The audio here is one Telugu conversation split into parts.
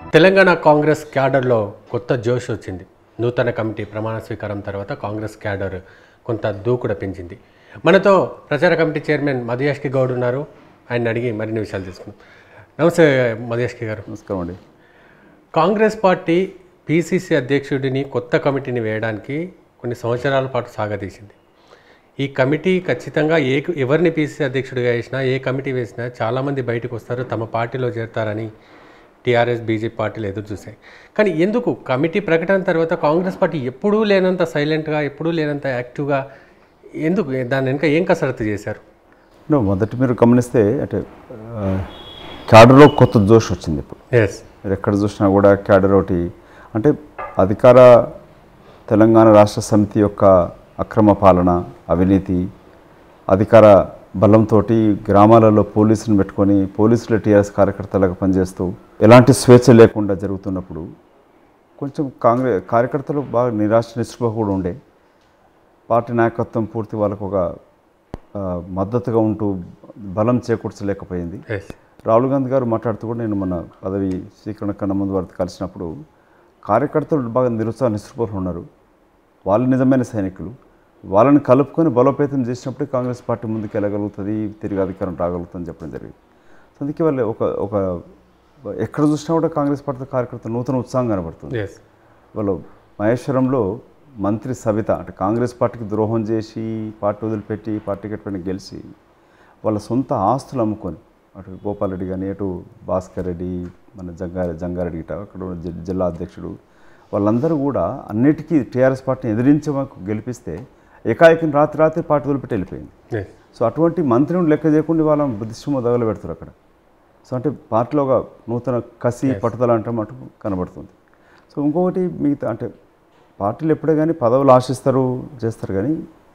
తెలంగాణ కాంగ్రెస్ క్యాడర్లో కొత్త జోష్ వచ్చింది నూతన కమిటీ ప్రమాణ స్వీకారం తర్వాత కాంగ్రెస్ క్యాడర్ కొంత దూకుడ పెంచింది మనతో ప్రచార కమిటీ చైర్మన్ మధుయాష్కి గౌడ్ ఉన్నారు ఆయన అడిగి మరిన్ని విషయాలు తీసుకుందాం నమస్తే మధుయాష్కి గారు నమస్కారం అండి కాంగ్రెస్ పార్టీ పిసిసి అధ్యక్షుడిని కొత్త కమిటీని వేయడానికి కొన్ని సంవత్సరాల పాటు సాగదీసింది ఈ కమిటీ ఖచ్చితంగా ఏ ఎవరిని పిసిసి అధ్యక్షుడిగా వేసినా ఏ కమిటీ వేసినా చాలామంది బయటకు వస్తారు తమ పార్టీలో చేరతారని టీఆర్ఎస్ బీజేపీ పార్టీలు ఎదురు చూశాయి కానీ ఎందుకు కమిటీ ప్రకటన తర్వాత కాంగ్రెస్ పార్టీ ఎప్పుడూ లేనంత సైలెంట్గా ఎప్పుడూ లేనంత యాక్టివ్గా ఎందుకు దాని వెనుక ఏం కసరత్తు చేశారు నువ్వు మొదటి మీరు గమనిస్తే అంటే ఆ, క్యాడర్లో కొత్త జోష్ వచ్చింది ఇప్పుడు ఎస్ మీరు ఎక్కడ చూసినా కూడా క్యాడర్ ఒకటి అంటే అధికార తెలంగాణ రాష్ట్ర సమితి యొక్క అక్రమ పాలన అవినీతి అధికార బలంతో గ్రామాలలో పోలీసులను పెట్టుకొని పోలీసుల టీఆర్ఎస్ కార్యకర్తలుగా పనిచేస్తూ ఎలాంటి స్వేచ్ఛ లేకుండా జరుగుతున్నప్పుడు కొంచెం కాంగ్రెస్ కార్యకర్తలు బాగా నిరాశ నిస్పృహ కూడా ఉండే పార్టీ నాయకత్వం పూర్తి వాళ్ళకు ఒక ఆ, మద్దతుగా ఉంటూ బలం చేకూర్చలేకపోయింది ఎస్ రాహుల్ గాంధీ గారు మాట్లాడుతూ కూడా నేను మన పదవి స్వీకరణ కన్నా ముందు వారితో కలిసినప్పుడు కార్యకర్తలు బాగా నిరుత్సాహ నిస్పృహలు ఉన్నారు వాళ్ళు నిజమైన సైనికులు వాళ్ళని కలుపుకొని బలోపేతం చేసినప్పుడు కాంగ్రెస్ పార్టీ ముందుకు వెళ్ళగలుగుతుంది తిరిగి అధికారం రాగలుగుతుందని చెప్పడం జరిగింది సో అందుకే వాళ్ళు ఒక ఒక ఎక్కడ చూసినా కూడా కాంగ్రెస్ పార్టీ కార్యకర్తలు నూతన ఉత్సాహం కనబడుతుంది ఎస్ వాళ్ళు మహేశ్వరంలో మంత్రి సవిత అంటే కాంగ్రెస్ పార్టీకి ద్రోహం చేసి పార్టీ వదిలిపెట్టి పార్టీ కట్టుకొని గెలిచి వాళ్ళ సొంత ఆస్తులు అమ్ముకొని అటు గోపాల్ రెడ్డి కానీ అటు భాస్కర్ రెడ్డి మన జంగారె జంగారెడ్డి గిట అక్కడ ఉన్న జి- జిల్లా అధ్యక్షుడు వాళ్ళందరూ కూడా అన్నిటికీ టీఆర్ఎస్ పార్టీని ఎదిరించి మాకు గెలిపిస్తే ఏకాఏకం రాత్రి రాత్రి పార్టీ వదిలిపెట్టి వెళ్ళిపోయింది ఎస్ సో అటువంటి మంత్రిని లెక్క చేయకుండా వాళ్ళ బుద్ధిష్టమో దగలు పెడతారు అక్కడ సో అంటే పార్టీలో ఒక నూతన కసి పట్టుదల అంటే మటు కనబడుతుంది సో ఇంకొకటి మిగతా అంటే పార్టీలు ఎప్పుడే కానీ పదవులు ఆశిస్తారు చేస్తారు కానీ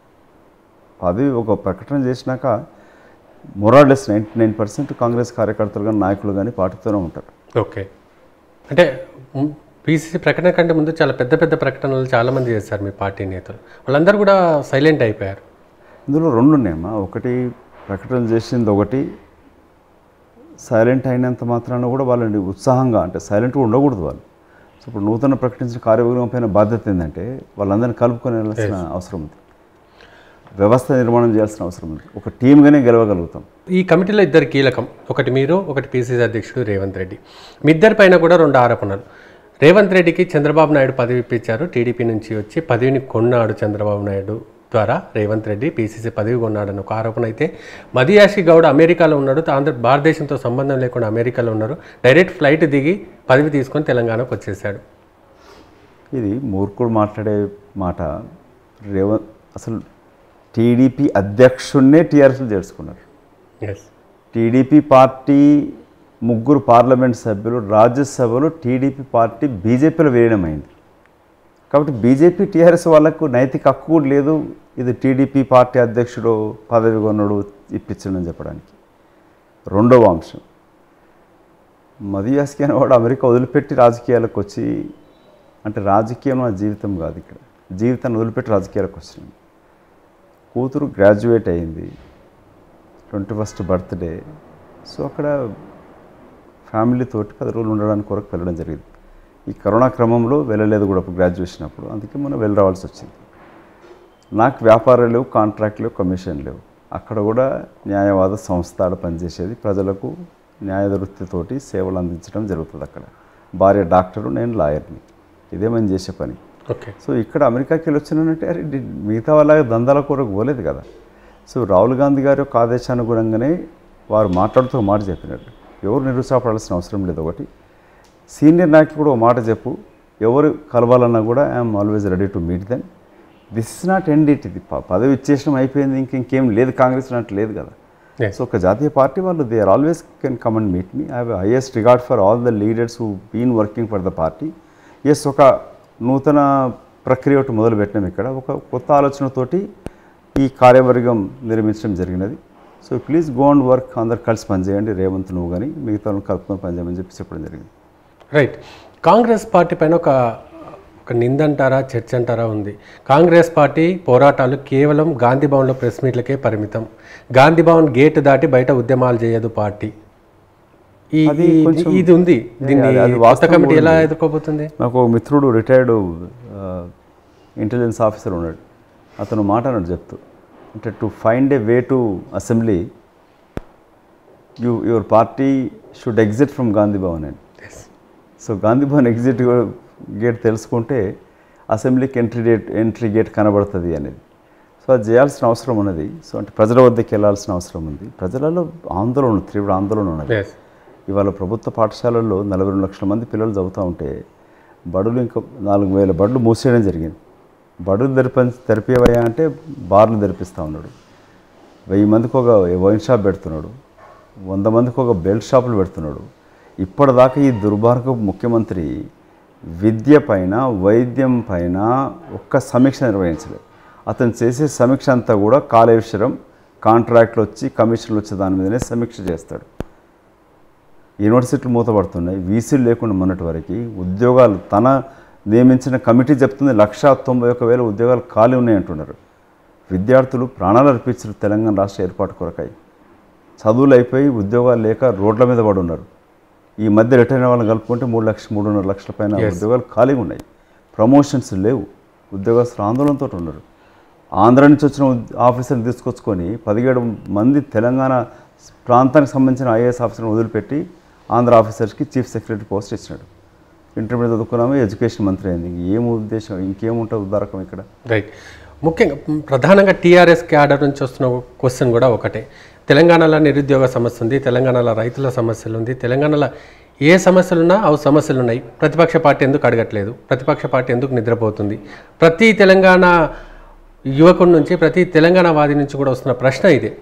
పదవి ఒక ప్రకటన చేసినాక Morales ninety nine percent Congress కార్యకర్తలు కానీ నాయకులు కానీ పార్టీతోనే ఉంటారు ఓకే అంటే పీసీసీ ప్రకటన కంటే ముందు చాలా పెద్ద పెద్ద ప్రకటనలు చాలామంది చేశారు మీ పార్టీ నేతలు వాళ్ళందరూ కూడా సైలెంట్ అయిపోయారు ఇందులో రెండు ఉన్నాయమ్మా ఒకటి ప్రకటన చేసింది ఒకటి సైలెంట్ అయినంత మాత్రాన కూడా వాళ్ళని ఉత్సాహంగా అంటే సైలెంట్గా ఉండకూడదు వాళ్ళు సో ఇప్పుడు నూతన ప్రకటించిన కార్యవర్గం పైన బాధ్యత ఏంటంటే వాళ్ళందరినీ కలుపుకొని వెళ్ళాల్సిన అవసరం ఉంది వ్యవస్థ నిర్మాణం చేయాల్సిన అవసరం ఉంది ఒక టీమ్గానే గెలవగలుగుతాం ఈ కమిటీలో ఇద్దరు కీలకం ఒకటి మీరు ఒకటి పీసీసీ అధ్యక్షుడు రేవంత్ రెడ్డి మీ ఇద్దరి పైన కూడా రెండు ఆరోపణలు రేవంత్ రెడ్డికి చంద్రబాబు నాయుడు పదవి ఇప్పించారు టీడీపీ నుంచి వచ్చి పదవిని కొన్నాడు చంద్రబాబు నాయుడు ద్వారా రేవంత్ రెడ్డి పీసీసీ పదవి కొన్నాడని ఒక ఆరోపణ అయితే మదియాషి గౌడ్ అమెరికాలో ఉన్నాడు ఆంధ్ర భారతదేశంతో సంబంధం లేకుండా అమెరికాలో ఉన్నారు డైరెక్ట్ ఫ్లైట్ దిగి పదవి తీసుకొని తెలంగాణకు వచ్చేసాడు ఇది మూర్ఖుడు మాట్లాడే మాట రేవంత్ అసలు టీడీపీ అధ్యక్షుడినే టీఆర్ఎస్లు చేర్చుకున్నారు ఎస్ టీడీపీ పార్టీ ముగ్గురు పార్లమెంట్ సభ్యులు రాజ్యసభలో టీడీపీ పార్టీ బీజేపీలో విలీనమైంది కాబట్టి బీజేపీ టీఆర్ఎస్ వాళ్ళకు నైతిక హక్కు కూడా లేదు ఇది టీడీపీ పార్టీ అధ్యక్షుడు పదవి కొన్నాడు ఇప్పించడని చెప్పడానికి రెండవ అంశం మదియాస్కి అనేవాడు అమెరికా వదిలిపెట్టి రాజకీయాలకు వచ్చి అంటే రాజకీయం నా జీవితం కాదు ఇక్కడ జీవితాన్ని వదిలిపెట్టి రాజకీయాలకు వచ్చినాను కూతురు గ్రాడ్యుయేట్ అయింది ట్వంటీ ఫస్ట్ బర్త్డే సో అక్కడ ఫ్యామిలీతోటి పది రోజులు ఉండడానికి కొరకు వెళ్ళడం జరిగింది ఈ కరోనా క్రమంలో వెళ్ళలేదు కూడా అప్పుడు గ్రాడ్యుయేషన్ అప్పుడు అందుకే మనం వెళ్ళి రావాల్సి వచ్చింది నాకు వ్యాపారాలు లేవు కాంట్రాక్ట్ లేవు కమిషన్ లేవు అక్కడ కూడా న్యాయవాద సంస్థ ఆడ పనిచేసేది ప్రజలకు న్యాయ వృత్తితోటి సేవలు అందించడం జరుగుతుంది అక్కడ భార్య డాక్టరు నేను లాయర్ని ఇదే మనం చేసే పని ఓకే సో ఇక్కడ అమెరికాకి వెళ్ళి వచ్చినానంటే అరే డి- మిగతా వాళ్ళ దందాల కొరకు పోలేదు కదా సో రాహుల్ గాంధీ గారి యొక్క ఆదేశానుగుణంగానే వారు మాట్లాడుతూ ఒక మాట చెప్పినట్టు ఎవరు నిరుత్సాహపడాల్సిన అవసరం లేదు ఒకటి సీనియర్ నాయకులు కూడా ఒక మాట చెప్పు ఎవరు కలవాలన్నా కూడా I'm always ready to meet then this is not end it ఇది ప- పదవి ఇచ్చేసడం అయిపోయింది ఇంక ఇంకేం లేదు కాంగ్రెస్ అన్నట్టు లేదు కదా Yes. సో ఒక జాతీయ పార్టీ వాళ్ళు they are always can come and meet me I have highest regard for all the leaders who been working for the party yes ఒక నూతన ప్రక్రియ ఒకటి మొదలు పెట్టినాం ఇక్కడ ఒక కొత్త ఆలోచనతోటి ఈ కార్యవర్గం నిర్మించడం జరిగినది so please go and work అందరు కలిసి పనిచేయండి రేవంత్ నువ్వు కానీ మిగతా వాళ్ళని కలుపుకొని పనిచేయమని చెప్పి చెప్పడం జరిగింది రైట్ కాంగ్రెస్ పార్టీ పైన ఒక ఒక నిందంటారా చర్చ అంటారా ఉంది కాంగ్రెస్ పార్టీ పోరాటాలు కేవలం గాంధీ భవన్లో ప్రెస్ మీట్లకే పరిమితం గాంధీ భవన్ గేట్ దాటి బయట ఉద్యమాలు చేయదు పార్టీ ఈ అది ఈ- కొంచెం- ఇది ఉంది దీన్ని అది- అది కొత్త వాస్తవం కమిటీ కూడా ఎలా ఉంది. ఎదుర్కోబోతుంది నాకు ఒక మిత్రుడు రిటైర్డ్ ఇంటెలిజెన్స్ ఆఫీసర్ ఉన్నాడు అతను మాట అన్నాడు చెప్తూ అంటే to find a way to assembly you your party should exit from Gandhi Bhavan and so Gandhi Bhavan exit gate తెలుసుకుంటే అసెంబ్లీకి ఎంట్రీ గేట్ ఎంట్రీ గేట్ కనబడుతుంది అనేది సో అది చేయాల్సిన అవసరం ఉన్నది సో అంటే ప్రజల వద్దకు వెళ్ళాల్సిన అవసరం ఉంది ప్రజలలో ఆందోళన తీవ్ర ఆందోళన ఉన్నది ఎస్ ఇవాళ ప్రభుత్వ పాఠశాలల్లో నలభై రెండు లక్షల మంది పిల్లలు చదువుతూ ఉంటే బడులు ఇంకా నాలుగు వేల బడులు మూసేయడం జరిగింది బడులు తెరిప తెరిపేవయ్యా అంటే బార్లు తెరిపిస్తూ ఉన్నాడు వెయ్యి మందికి ఒక వైన్ షాప్ పెడుతున్నాడు వంద మందికి ఒక బెల్ట్ షాపులు పెడుతున్నాడు ఇప్పటిదాకా ఈ దుర్మార్గ ముఖ్యమంత్రి విద్య పైన వైద్యం పైన ఒక్క సమీక్ష నిర్వహించలేదు అతను చేసే సమీక్ష అంతా కూడా కాళేశ్వరం కాంట్రాక్ట్లు వచ్చి కమిషన్లు వచ్చే దాని మీదనే సమీక్ష చేస్తాడు యూనివర్సిటీలు మూతపడుతున్నాయి వీసీలు లేకుండా మొన్నటి వరకు ఉద్యోగాలు తన నియమించిన కమిటీ చెప్తుంది లక్ష తొంభై ఒక వేల ఉద్యోగాలు ఖాళీ ఉన్నాయంటున్నారు విద్యార్థులు ప్రాణాలు అర్పించారు తెలంగాణ రాష్ట్ర ఏర్పాటు కొరకై చదువులు అయిపోయి ఉద్యోగాలు లేక రోడ్ల మీద పడి ఉన్నారు ఈ మధ్య రిటైర్ అయిన వాళ్ళని కలుపుకుంటే మూడు లక్ష మూడున్నర లక్షల పైన Yes. ఉద్యోగాలు ఖాళీగా ఉన్నాయి ప్రమోషన్స్ లేవు ఉద్యోగస్తులు ఆందోళనతో ఉన్నారు ఆంధ్ర నుంచి వచ్చిన ఉద్- ఆఫీసర్ని తీసుకొచ్చుకొని పదిహేడు మంది తెలంగాణ ప్రాంతానికి సంబంధించిన ఐఏఎస్ ఆఫీసర్ని వదిలిపెట్టి ఆంధ్ర ఆఫీసర్స్కి చీఫ్ సెక్రటరీ పోస్ట్ ఇచ్చినాడు ఇంటర్మీడియట్ చదువుకున్నాము ఎడ్యుకేషన్ మంత్రి అయింది ఏం ఉద్దేశం ఇంకేముంటుంది ఉదారకం ఇక్కడ రైట్ ముఖ్యంగా మ్, ప్రధానంగా టీఆర్ఎస్ క్యాడర్ నుంచి వస్తున్న క్వశ్చన్ కూడా ఒకటే తెలంగాణలో నిరుద్యోగ సమస్య ఉంది తెలంగాణలో రైతుల సమస్యలు ఉంది తెలంగాణలో ఏ సమస్యలున్నా అవి సమస్యలు ఉన్నాయి ప్రతిపక్ష పార్టీ ఎందుకు అడగట్లేదు ప్రతిపక్ష పార్టీ ఎందుకు నిద్రపోతుంది ప్రతి తెలంగాణ యువకుడి నుంచి ప్రతి తెలంగాణ వాది నుంచి కూడా వస్తున్న ప్రశ్న ఇదే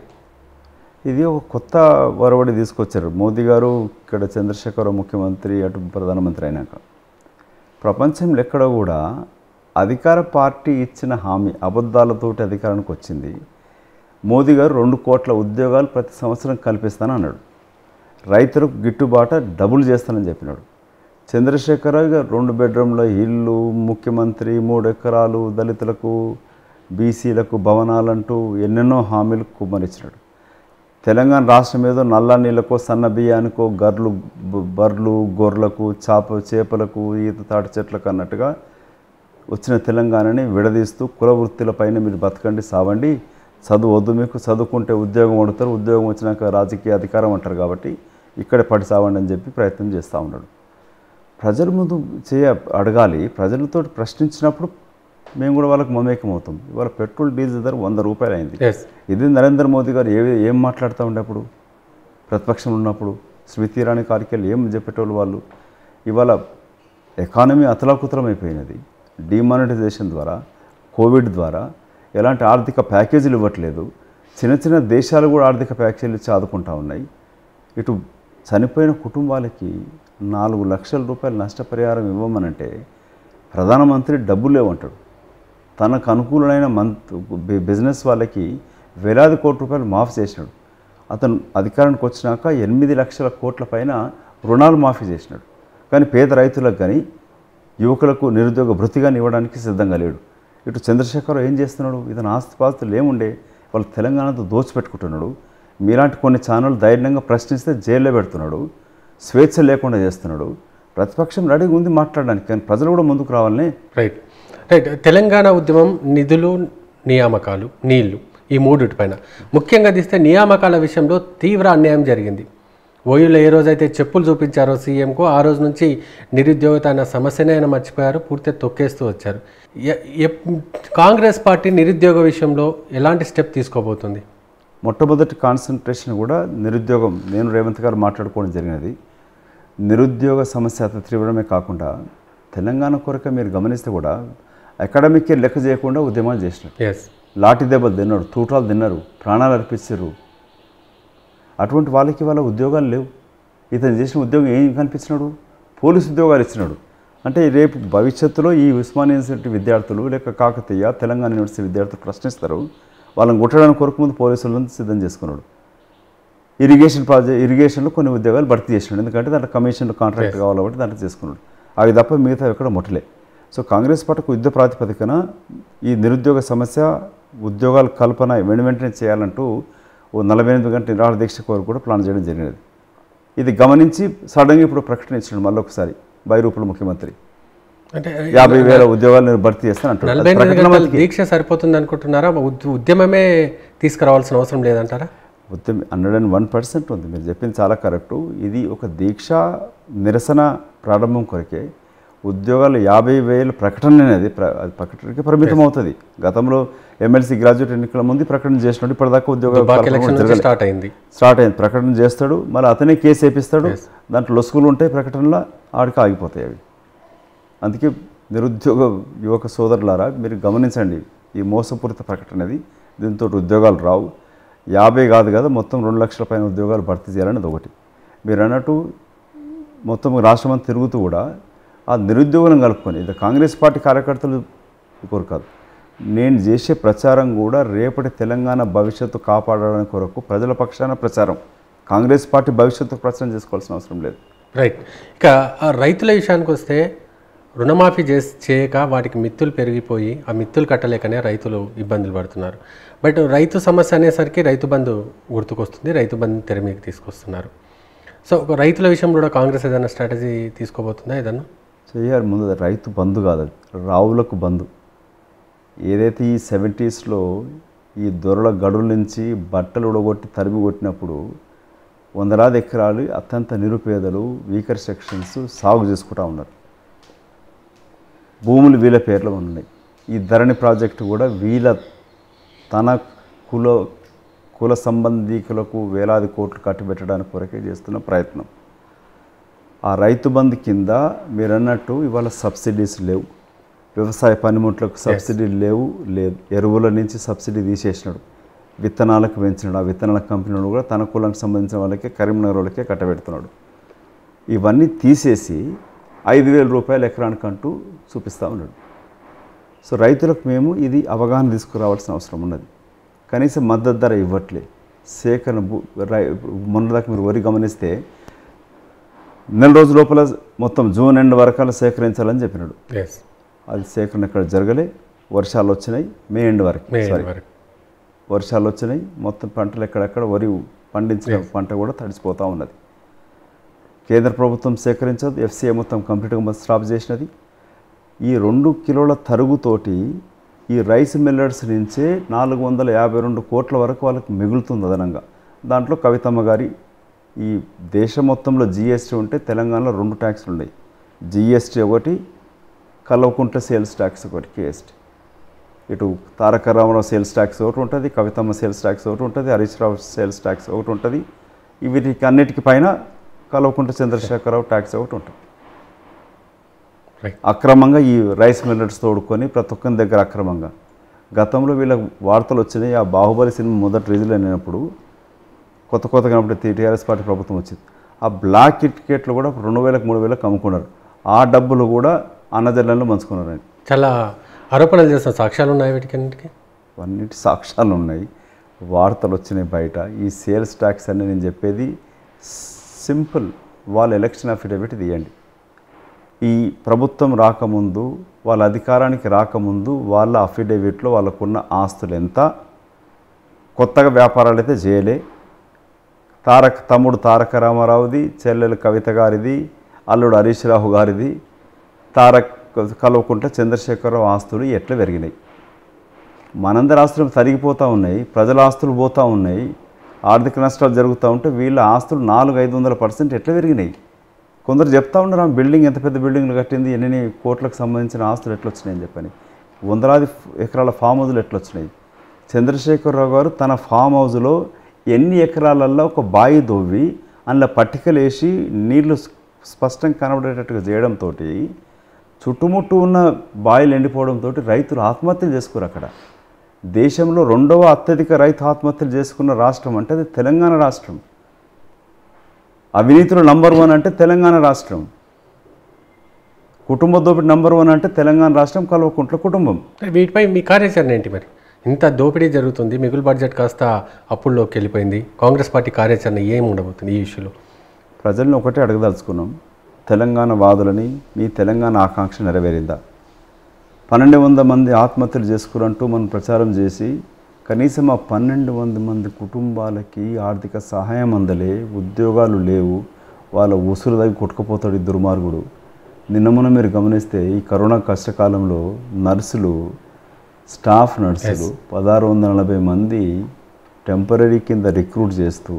ఇది ఒక కొత్త ఒరవడి తీసుకొచ్చారు మోదీ గారు ఇక్కడ చంద్రశేఖరరావు ముఖ్యమంత్రి అటు ప్రధానమంత్రి అయినాక ప్రపంచంలో ఎక్కడ కూడా అధికార పార్టీ ఇచ్చిన హామీ అబద్ధాలతోటి అధికారానికి వచ్చింది మోదీ గారు రెండు కోట్ల ఉద్యోగాలు ప్రతి సంవత్సరం కల్పిస్తానని అన్నాడు రైతులకు గిట్టుబాటు డబుల్ చేస్తానని చెప్పినాడు చంద్రశేఖరరావు గారు రెండు బెడ్రూమ్ల ఇల్లు ముఖ్యమంత్రి మూడు ఎకరాలు దళితులకు బీసీలకు భవనాలంటూ ఎన్నెన్నో హామీలు కుమ్మరించినాడు తెలంగాణ రాష్ట్రం ఏదో నల్ల నీళ్ళకో సన్న బియ్యానికో గర్లు బ- బర్లు గొర్రెలకు చాప చేపలకు ఈత తాటి చెట్లకు అన్నట్టుగా వచ్చిన తెలంగాణని విడదీస్తూ కుల వృత్తులపైన మీరు బతకండి సావండి చదువు వద్దు మీకు చదువుకుంటే ఉద్యోగం అడుగుతారు ఉద్యోగం వచ్చినాక రాజకీయ అధికారం అంటారు కాబట్టి ఇక్కడే పడి సావండి అని చెప్పి ప్రయత్నం చేస్తూ ఉన్నాడు ప్రజల ముందు చేయ అడగాలి ప్రజలతో ప్రశ్నించినప్పుడు మేము కూడా వాళ్ళకి మమేకం అవుతాం ఇవాళ పెట్రోల్ డీజిల్ ధర వంద రూపాయలు అయింది ఎస్ ఇది నరేంద్ర మోదీ గారు ఏ ఏం మాట్లాడుతూ ఉండేప్పుడు ప్రతిపక్షంలో ఉన్నప్పుడు స్మృతి ఇరానీ కార్యక్రమాలు ఏం చెప్పేటోళ్ళు వాళ్ళు ఇవాళ ఎకానమీ అతలాకుతలం అయిపోయినది డిమానిటైజేషన్ ద్వారా కోవిడ్ ద్వారా ఎలాంటి ఆర్థిక ప్యాకేజీలు ఇవ్వట్లేదు చిన్న చిన్న దేశాలు కూడా ఆర్థిక ప్యాకేజీలు ఇచ్చి ఆదుకుంటా ఉన్నాయి ఇటు చనిపోయిన కుటుంబాలకి నాలుగు లక్షల రూపాయల నష్టపరిహారం ఇవ్వమనంటే ప్రధానమంత్రి డబ్బులు లేవంటాడు తనకు అనుకూలమైన మంత్ బి- బిజినెస్ వాళ్ళకి వేలాది కోట్ల రూపాయలు మాఫీ చేసినాడు అతను అధికారానికి వచ్చినాక ఎనిమిది లక్షల కోట్ల పైన రుణాలు మాఫీ చేసినాడు కానీ పేద రైతులకు కానీ యువకులకు నిరుద్యోగ భృతిగాని ఇవ్వడానికి సిద్ధంగా లేడు ఇటు చంద్రశేఖరరావు ఏం చేస్తున్నాడు ఇతను ఆస్తిపాస్తులు ఏముండే వాళ్ళు తెలంగాణతో దోచిపెట్టుకుంటున్నాడు మీలాంటి కొన్ని ఛానల్ ధైర్యంగా ప్రశ్నిస్తే జైల్లో పెడుతున్నాడు స్వేచ్ఛ లేకుండా చేస్తున్నాడు ప్రతిపక్షం రెడీగా ఉంది మాట్లాడడానికి కానీ ప్రజలు కూడా ముందుకు రావాలని రైట్ రైట్ తెలంగాణ ఉద్యమం నిధులు నియామకాలు నీళ్లు ఈ మూడిటిపైన ముఖ్యంగా తీస్తే నియామకాల విషయంలో తీవ్ర అన్యాయం జరిగింది ఓయూలో ఏ రోజైతే చెప్పులు చూపించారో సీఎంకు ఆ రోజు నుంచి నిరుద్యోగత అన్న సమస్యనే ఆయన మర్చిపోయారు పూర్తిగా తొక్కేస్తూ వచ్చారు ఎ- ఎప్- కాంగ్రెస్ పార్టీ నిరుద్యోగ విషయంలో ఎలాంటి స్టెప్ తీసుకోబోతుంది మొట్టమొదటి కాన్సన్ట్రేషన్ కూడా నిరుద్యోగం నేను రేవంత్ గారు మాట్లాడుకోవడం జరిగినది నిరుద్యోగ సమస్య అతి తీవ్రమే కాకుండా తెలంగాణ కొరకు మీరు గమనిస్తే కూడా అకాడమిక్ లెక్క చేయకుండా ఉద్యమాలు చేసినారు ఎస్ లాఠీ దెబ్బలు తిన్నారు తూటాలు తిన్నారు ప్రాణాలు అర్పించారు అటువంటి వాళ్ళకి వాళ్ళ ఉద్యోగాలు లేవు ఇతను చేసిన ఉద్యోగం ఏం కనిపించినాడు పోలీసు ఉద్యోగాలు ఇచ్చినాడు అంటే రేపు భవిష్యత్తులో ఈ ఉస్మానియా యూనివర్సిటీ విద్యార్థులు లేక కాకతీయ తెలంగాణ యూనివర్సిటీ విద్యార్థులు ప్రశ్నిస్తారు వాళ్ళని కొట్టడానికి కొరకు ముందు పోలీసులను సిద్ధం చేసుకున్నాడు ఇరిగేషన్ ప్రాజెక్ట్ ఇరిగేషన్లో కొన్ని ఉద్యోగాలు భర్తీ చేసినాడు ఎందుకంటే దాంట్లో కమిషన్ కాంట్రాక్ట్ కావాలి కాబట్టి దాంట్లో చేసుకున్నాడు అవి తప్ప మిగతా ఎక్కడ ముట్టలే సో కాంగ్రెస్ పార్టీకి యుద్ధ ప్రాతిపదికన ఈ నిరుద్యోగ సమస్య ఉద్యోగాల కల్పన వెను వెంటనే చేయాలంటూ ఓ నలభై ఎనిమిది గంటల నిరాహార దీక్ష కోరు కూడా ప్లాన్ చేయడం జరిగినది ఇది గమనించి సడన్గా ఇప్పుడు ప్రకటన ఇచ్చినాడు మళ్ళీ ఒకసారి బైరూపుల ముఖ్యమంత్రి అంటే యాభై వేల ఉద్యోగాలు నేను భర్తీ చేస్తాను అంటాడు నలభై అది ఎనిమిది ప్రకటన గంటల దీక్ష సరిపోతుంది అనుకుంటున్నారా ఉద్- ఉద్యమమే తీసుకురావాల్సిన అవసరం లేదంటారా ఉద్యమ హండ్రెడ్ అండ్ వన్ పర్సెంట్ ఉంది మీరు చెప్పింది చాలా కరెక్టు ఇది ఒక దీక్ష నిరసన ప్రారంభం కొరకే ఉద్యోగాలు యాభై వేలు ప్రకటన అనేది ప్ర- అది ప్రకటనకి పరిమితం అవుతుంది గతంలో ఎమ్మెల్సీ గ్రాడ్యుయేట్ ఎన్నికల ముందు ప్రకటన చేసినట్టు ఇప్పటిదాకా ఉద్యోగాలు బాక్ కల్పన ఎలక్షన్ నుంచి జరగలేదు. స్టార్ట్ అయింది స్టార్ట్ అయింది ప్రకటన చేస్తాడు మళ్ళీ అతనే కేసు వేపిస్తాడు దాంట్లో లొసుగులు ఉంటాయి ప్రకటనలో ఆడికి ఆగిపోతాయి అవి అందుకే నిరుద్యోగ యువక సోదరులారా మీరు గమనించండి ఈ మోసపూరిత ప్రకటన అది దీంతో ఉద్యోగాలు రావు యాభై కాదు కదా మొత్తం రెండు లక్షల పైన ఉద్యోగాలు భర్తీ చేయాలనేది ఒకటి మీరు అన్నట్టు మొత్తం రాష్ట్రం అంతా తిరుగుతూ కూడా ఆ నిరుద్యోగులను కలుపుకొని ఇది కాంగ్రెస్ పార్టీ కార్యకర్తలు కోరు కాదు నేను చేసే ప్రచారం కూడా రేపటి తెలంగాణ భవిష్యత్తు కాపాడడానికి కొరకు ప్రజల పక్షాన ప్రచారం కాంగ్రెస్ పార్టీ భవిష్యత్తు ప్రచారం చేసుకోవాల్సిన అవసరం లేదు రైట్ ఇక ఆ రైతుల విషయానికి వస్తే రుణమాఫీ చేసి చేయక వాటికి మిత్తులు పెరిగిపోయి ఆ మిత్తులు కట్టలేకనే రైతులు ఇబ్బందులు పడుతున్నారు బట్ రైతు సమస్య అనేసరికి రైతు బంధు గుర్తుకొస్తుంది రైతు బంధు తెర మీదకి తీసుకొస్తున్నారు సో ఒక రైతుల విషయంలో కూడా కాంగ్రెస్ ఏదైనా స్ట్రాటజీ తీసుకోబోతుందా ఏదన్నా చేయాలి ముందు అది రైతు బంధు కాదు అది రావులకు బంధు ఏదైతే ఈ సెవెంటీస్లో ఈ దొరల గడుల నుంచి బట్టలు ఉడగొట్టి తరిమి కొట్టినప్పుడు వందలాది ఎకరాలు అత్యంత నిరుపేదలు వీకర్ సెక్షన్స్ సాగు చేసుకుంటా ఉన్నారు భూములు వీళ్ళ పేర్లో ఉన్నాయి ఈ ధరణి ప్రాజెక్టు కూడా వీళ్ళ తన కుల కుల సంబంధీకులకు వేలాది కోట్లు కట్టిబెట్టడానికి కొరకే చేస్తున్న ప్రయత్నం ఆ రైతు బంధు కింద మీరు అన్నట్టు ఇవాళ సబ్సిడీస్ లేవు వ్యవసాయ పనిముట్లకు సబ్సిడీలు లేవు లేదు ఎరువుల నుంచి సబ్సిడీ తీసేసినాడు విత్తనాలకు పెంచినాడు ఆ విత్తనాల కంపెనీలు కూడా తన కులానికి సంబంధించిన వాళ్ళకే కరీంనగర్ వాళ్ళకే కట్టబెడుతున్నాడు ఇవన్నీ తీసేసి ఐదు వేల రూపాయలు ఎకరానికంటూ చూపిస్తూ ఉన్నాడు సో రైతులకు మేము ఇది అవగాహన తీసుకురావాల్సిన అవసరం ఉన్నది కనీసం మద్దతు ధర ఇవ్వట్లే సేకరణ భూ రై మొన్నదాకా మీరు వరి గమనిస్తే నెల రోజుల లోపల మొత్తం జూన్ ఎండ్ వరకాల సేకరించాలని చెప్పినాడు ఎస్ అది సేకరణ ఇక్కడ జరగలే వర్షాలు వచ్చినాయి మే ఎండ్ వరకు మే సారీ వరకు వర్షాలు వచ్చినాయి మొత్తం పంటలు ఎక్కడెక్కడ వరి పండించిన పంట కూడా తడిసిపోతూ ఉన్నది కేంద్ర ప్రభుత్వం సేకరించదు ఎఫ్సీఏ మొత్తం కంప్లీట్గా స్టాప్ చేసినది ఈ రెండు కిలోల తరుగుతోటి ఈ రైస్ మిల్లర్స్ నుంచే నాలుగు వందల యాభై రెండు కోట్ల వరకు వాళ్ళకి మిగులుతుంది అదనంగా దాంట్లో కవితమ్మ గారి ఈ దేశం మొత్తంలో జిఎస్టీ ఉంటే తెలంగాణలో రెండు ట్యాక్స్లు ఉన్నాయి జిఎస్టీ ఒకటి కల్వకుంట్ల సేల్స్ ట్యాక్స్ ఒకటి కేఎస్టీ ఇటు తారక రామారావు సేల్స్ ట్యాక్స్ ఒకటి ఉంటుంది కవితమ్మ సేల్స్ ట్యాక్స్ ఒకటి ఉంటుంది హరీష్ రావు సేల్స్ ట్యాక్స్ ఒకటి ఉంటుంది వీటికి అన్నిటికి పైన కల్వకుంట్ల చంద్రశేఖరరావు ట్యాక్స్ ఒకటి ఉంటుంది రైట్ అక్రమంగా ఈ రైస్ మిల్లర్స్ తోడుకొని ప్రతి ఒక్కరి దగ్గర అక్రమంగా గతంలో వీళ్ళ వార్తలు వచ్చినాయి ఆ బాహుబలి సినిమా మొదటి రిలీజ్ అయినప్పుడు కొత్త కొత్తగా అప్పుడు టీఆర్ఎస్ పార్టీ ప్రభుత్వం వచ్చింది ఆ బ్లాక్ టికెట్లు కూడా రెండు వేలకు మూడు వేలకు అమ్ముకున్నారు ఆ డబ్బులు కూడా అన్నజల్లంలో మంచుకున్నారు చాలా ఆరోపణలు చేస్తున్న సాక్ష్యాలు ఉన్నాయి వీటికి అన్నిటికీ అన్నిటి సాక్ష్యాలు ఉన్నాయి వార్తలు వచ్చినాయి బయట ఈ సేల్స్ ట్యాక్స్ అని నేను చెప్పేది సింపుల్ వాళ్ళ ఎలక్షన్ అఫిడవిట్ తీయండి ఈ ప్రభుత్వం రాకముందు వాళ్ళ అధికారానికి రాకముందు వాళ్ళ అఫిడవిట్లో వాళ్ళకున్న ఆస్తులు ఎంత కొత్తగా వ్యాపారాలు అయితే చేయలే తారక తమ్ముడు తారక రామారావుది చెల్లెలు కవిత గారిది అల్లుడు హరీష్ రావు గారిది తారక్ కలవకుంట చంద్రశేఖరరావు ఆస్తులు ఎట్లా పెరిగినాయి మనందరి ఆస్తులు తరిగిపోతూ ఉన్నాయి ప్రజల ఆస్తులు పోతూ ఉన్నాయి ఆర్థిక నష్టాలు జరుగుతూ ఉంటే వీళ్ళ ఆస్తులు నాలుగు ఐదు వందల పర్సెంట్ ఎట్లా పెరిగినాయి కొందరు చెప్తా ఉన్నారు ఆ బిల్డింగ్ ఎంత పెద్ద బిల్డింగ్లు కట్టింది ఎన్ని కోట్లకు సంబంధించిన ఆస్తులు ఎట్లా వచ్చినాయని చెప్పని వందలాది ఎకరాల ఫామ్ హౌజులు ఎట్లా వచ్చినాయి చంద్రశేఖరరావు గారు తన ఫామ్ హౌజ్లో ఎన్ని ఎకరాలల్లో ఒక బావి దొవ్వి అందులో పట్టికలు వేసి నీళ్లు స్పష్టంగా కనబడేటట్టుగా చేయడంతో చుట్టుముట్టు ఉన్న బావిలు ఎండిపోవడంతో రైతులు ఆత్మహత్యలు చేసుకోరు అక్కడ దేశంలో రెండవ అత్యధిక రైతు ఆత్మహత్యలు చేసుకున్న రాష్ట్రం అంటే అది తెలంగాణ రాష్ట్రం అవినీతిలో నంబర్ వన్ అంటే తెలంగాణ రాష్ట్రం కుటుంబ దోపిడి నంబర్ వన్ అంటే తెలంగాణ రాష్ట్రం కల్వకుంట్ల కుటుంబం వీటిపై మీ కార్యాచరణ ఏంటి మరి ఇంత దోపిడీ జరుగుతుంది మిగులు బడ్జెట్ కాస్త అప్పుల్లోకి వెళ్ళిపోయింది కాంగ్రెస్ పార్టీ కార్యాచరణ ఏం ఉండబోతుంది ఈ ఇష్యూలో ప్రజల్ని ఒకటే అడగదలుచుకున్నాం తెలంగాణ వాదులని మీ తెలంగాణ ఆకాంక్ష నెరవేరిందా పన్నెండు వందల మంది ఆత్మహత్యలు చేసుకురంటూ మనం ప్రచారం చేసి కనీసం ఆ పన్నెండు వంద మంది కుటుంబాలకి ఆర్థిక సహాయం అందలే ఉద్యోగాలు లేవు వాళ్ళ ఉసురు దగ్గర కొట్టుకుపోతాడు ఈ దుర్మార్గుడు నిన్న మొన్న మీరు గమనిస్తే ఈ కరోనా కష్టకాలంలో నర్సులు స్టాఫ్ నర్సులు పదహారు వందల నలభై మంది టెంపరీ కింద రిక్రూట్ చేస్తూ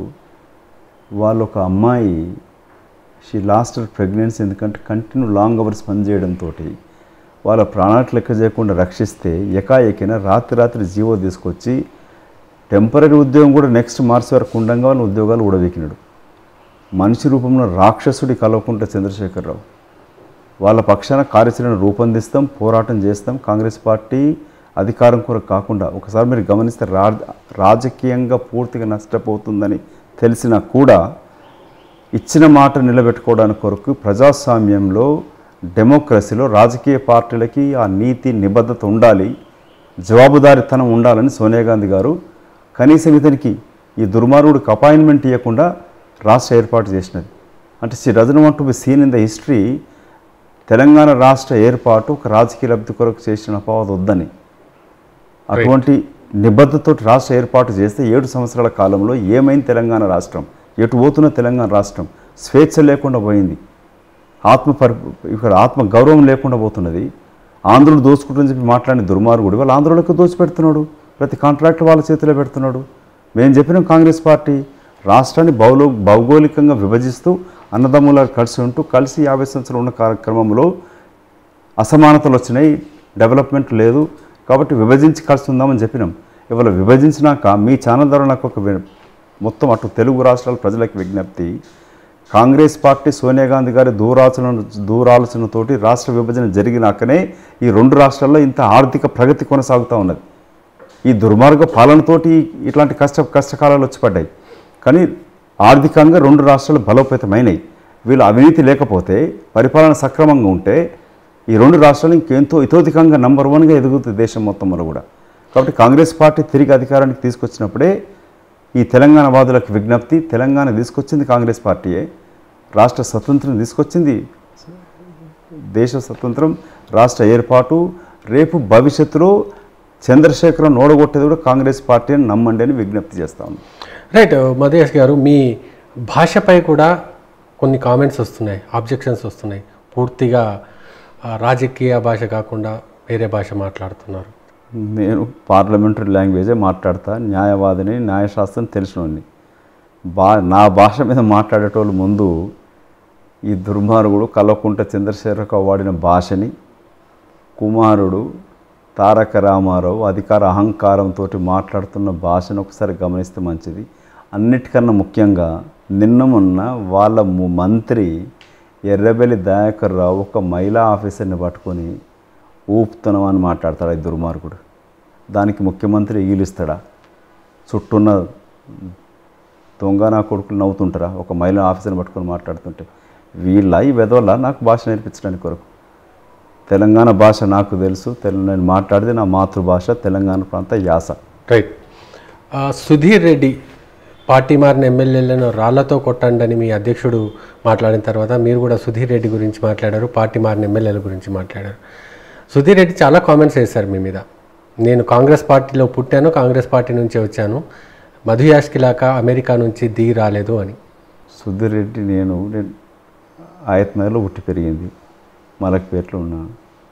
వాళ్ళు ఒక అమ్మాయి షీ లాస్ట్ ప్రెగ్నెన్సీ ఎందుకంటే కంటిన్యూ లాంగ్ అవర్స్ పనిచేయడంతో వాళ్ళ ప్రాణాలకు లెక్క చేయకుండా రక్షిస్తే ఎకాఎకిన రాత్రి రాత్రి జీవో తీసుకొచ్చి టెంపరీ ఉద్యోగం కూడా నెక్స్ట్ మార్చ్ వరకు ఉండంగా వాళ్ళ ఉద్యోగాలు ఊడబెక్కినాడు మనిషి రూపంలో రాక్షసుడి కలవకుంట చంద్రశేఖరరావు వాళ్ళ పక్షాన కార్యాచరణ రూపొందిస్తాం పోరాటం చేస్తాం కాంగ్రెస్ పార్టీ అధికారం కొరకు కాకుండా ఒకసారి మీరు గమనిస్తే రా రాజకీయంగా పూర్తిగా నష్టపోతుందని తెలిసినా కూడా ఇచ్చిన మాట నిలబెట్టుకోవడానికి కొరకు ప్రజాస్వామ్యంలో డెమోక్రసీలో రాజకీయ పార్టీలకి ఆ నీతి నిబద్ధత ఉండాలి జవాబుదారితనం ఉండాలని సోనియా గాంధీ గారు కనీసం ఇతనికి ఈ దుర్మార్గుడికి అపాయింట్మెంట్ ఇవ్వకుండా రాష్ట్ర ఏర్పాటు చేసినది అంటే she doesn't want to be seen in the history Telangana రాష్ట్ర ఏర్పాటు ఒక రాజకీయ లబ్ధి కొరకు చేసిన అపవాదం వద్దని అటువంటి నిబద్ధతతో రాష్ట్ర ఏర్పాటు చేస్తే ఏడు సంవత్సరాల కాలంలో ఏమైంది తెలంగాణ రాష్ట్రం ఎటు పోతున్న తెలంగాణ రాష్ట్రం స్వేచ్ఛ లేకుండా పోయింది ఆత్మ పరి ఇక్కడ ఆత్మ గౌరవం లేకుండా పోతున్నది ఆంధ్రులు దోచుకుంటుందని చెప్పి మాట్లాడిన దుర్మార్గుడు వాళ్ళు ఆంధ్రులకు దోచిపెడుతున్నాడు ప్రతి కాంట్రాక్ట్ వాళ్ళ చేతిలో పెడుతున్నాడు మేము చెప్పినాం కాంగ్రెస్ పార్టీ రాష్ట్రాన్ని భౌలో భౌగోళికంగా విభజిస్తూ అన్నదమ్ముల కలిసి ఉంటూ కలిసి యాభై సంవత్సరాలు ఉన్న కార్యక్రమంలో అసమానతలు వచ్చినాయి డెవలప్మెంట్ లేదు కాబట్టి విభజించి కలిసి ఉందామని చెప్పినాం ఇవాళ విభజించినాక మీ ఛానల్ ద్వారా నాకు ఒక వి- మొత్తం అటు తెలుగు రాష్ట్రాల ప్రజలకు విజ్ఞప్తి కాంగ్రెస్ పార్టీ సోనియా గాంధీ గారి దూరాలోచన దూరాలోచనతోటి రాష్ట్ర విభజన జరిగినాకనే ఈ రెండు రాష్ట్రాల్లో ఇంత ఆర్థిక ప్రగతి కొనసాగుతూ ఉన్నది ఈ దుర్మార్గ పాలనతోటి ఇట్లాంటి కష్ట కష్టకాలాలు వచ్చి పడ్డాయి కానీ ఆర్థికంగా రెండు రాష్ట్రాలు బలోపేతమైనవి వీళ్ళు అవినీతి లేకపోతే పరిపాలన సక్రమంగా ఉంటే ఈ రెండు రాష్ట్రాలు ఇంకెంతో ఇతోధికంగా నంబర్ వన్గా ఎదుగుతుంది దేశం మొత్తంలో కూడా కాబట్టి కాంగ్రెస్ పార్టీ తిరిగి అధికారానికి తీసుకొచ్చినప్పుడే ఈ తెలంగాణ వాదులకు విజ్ఞప్తి తెలంగాణ తీసుకొచ్చింది కాంగ్రెస్ పార్టీయే రాష్ట్ర స్వతంత్రం తీసుకొచ్చింది దేశ స్వతంత్రం రాష్ట్ర ఏర్పాటు రేపు భవిష్యత్తులో చంద్రశేఖరం ఓడగొట్టేది కూడా కాంగ్రెస్ పార్టీ అని నమ్మండి అని విజ్ఞప్తి చేస్తా ఉన్నాను రైట్ మధేష్ గారు మీ భాషపై కూడా కొన్ని కామెంట్స్ వస్తున్నాయి ఆబ్జెక్షన్స్ వస్తున్నాయి పూర్తిగా ఆ, రాజకీయ భాష కాకుండా వేరే భాష మాట్లాడుతున్నారు నేను పార్లమెంటరీ లాంగ్వేజే మాట్లాడతా న్యాయవాదిని న్యాయశాస్త్రం తెలిసినోడిని బా నా భాష మీద మాట్లాడేటోళ్ళు ముందు ఈ దుర్మార్గుడు కల్వకుంట చంద్రశేఖరరావు వాడిన భాషని కుమారుడు తారక రామారావు అధికార అహంకారంతో మాట్లాడుతున్న భాషను ఒకసారి గమనిస్తే మంచిది అన్నిటికన్నా ముఖ్యంగా నిన్న మొన్న వాళ్ళ ము- మంత్రి ఎర్రబెల్లి దయాకర్ రావు ఒక మహిళా ఆఫీసర్ని పట్టుకొని ఊపుతున్నాం అని మాట్లాడతాడు ఈ దుర్మార్గుడు దానికి ముఖ్యమంత్రి ఈలిస్తాడా చుట్టూన్న దొంగ నా కొడుకులు నవ్వుతుంటారా ఒక మహిళా ఆఫీసర్ని పట్టుకొని మాట్లాడుతుంటే వీళ్ళ ఈ వెదవల్ల నాకు భాష నేర్పించడానికి కొరకు తెలంగాణ భాష నాకు తెలుసు తెలు నేను మాట్లాడితే నా మాతృభాష తెలంగాణ ప్రాంత యాస రైట్ ఆ, సుధీర్ రెడ్డి పార్టీ మారిన ఎమ్మెల్యేలను రాళ్లతో కొట్టండి అని మీ అధ్యక్షుడు మాట్లాడిన తర్వాత మీరు కూడా సుధీర్ రెడ్డి గురించి మాట్లాడారు పార్టీ మారిన ఎమ్మెల్యేల గురించి మాట్లాడారు సుధీర్ రెడ్డి చాలా కామెంట్స్ చేశారు మీ మీద నేను కాంగ్రెస్ పార్టీలో పుట్టాను కాంగ్రెస్ పార్టీ నుంచే వచ్చాను మధు యాష్కిలాక అమెరికా నుంచి దిగి రాలేదు అని సుధీర్ రెడ్డి నేను నేను ఆయత్నగర్లో పుట్టి పెరిగింది మలక్పేటలో ఉన్నా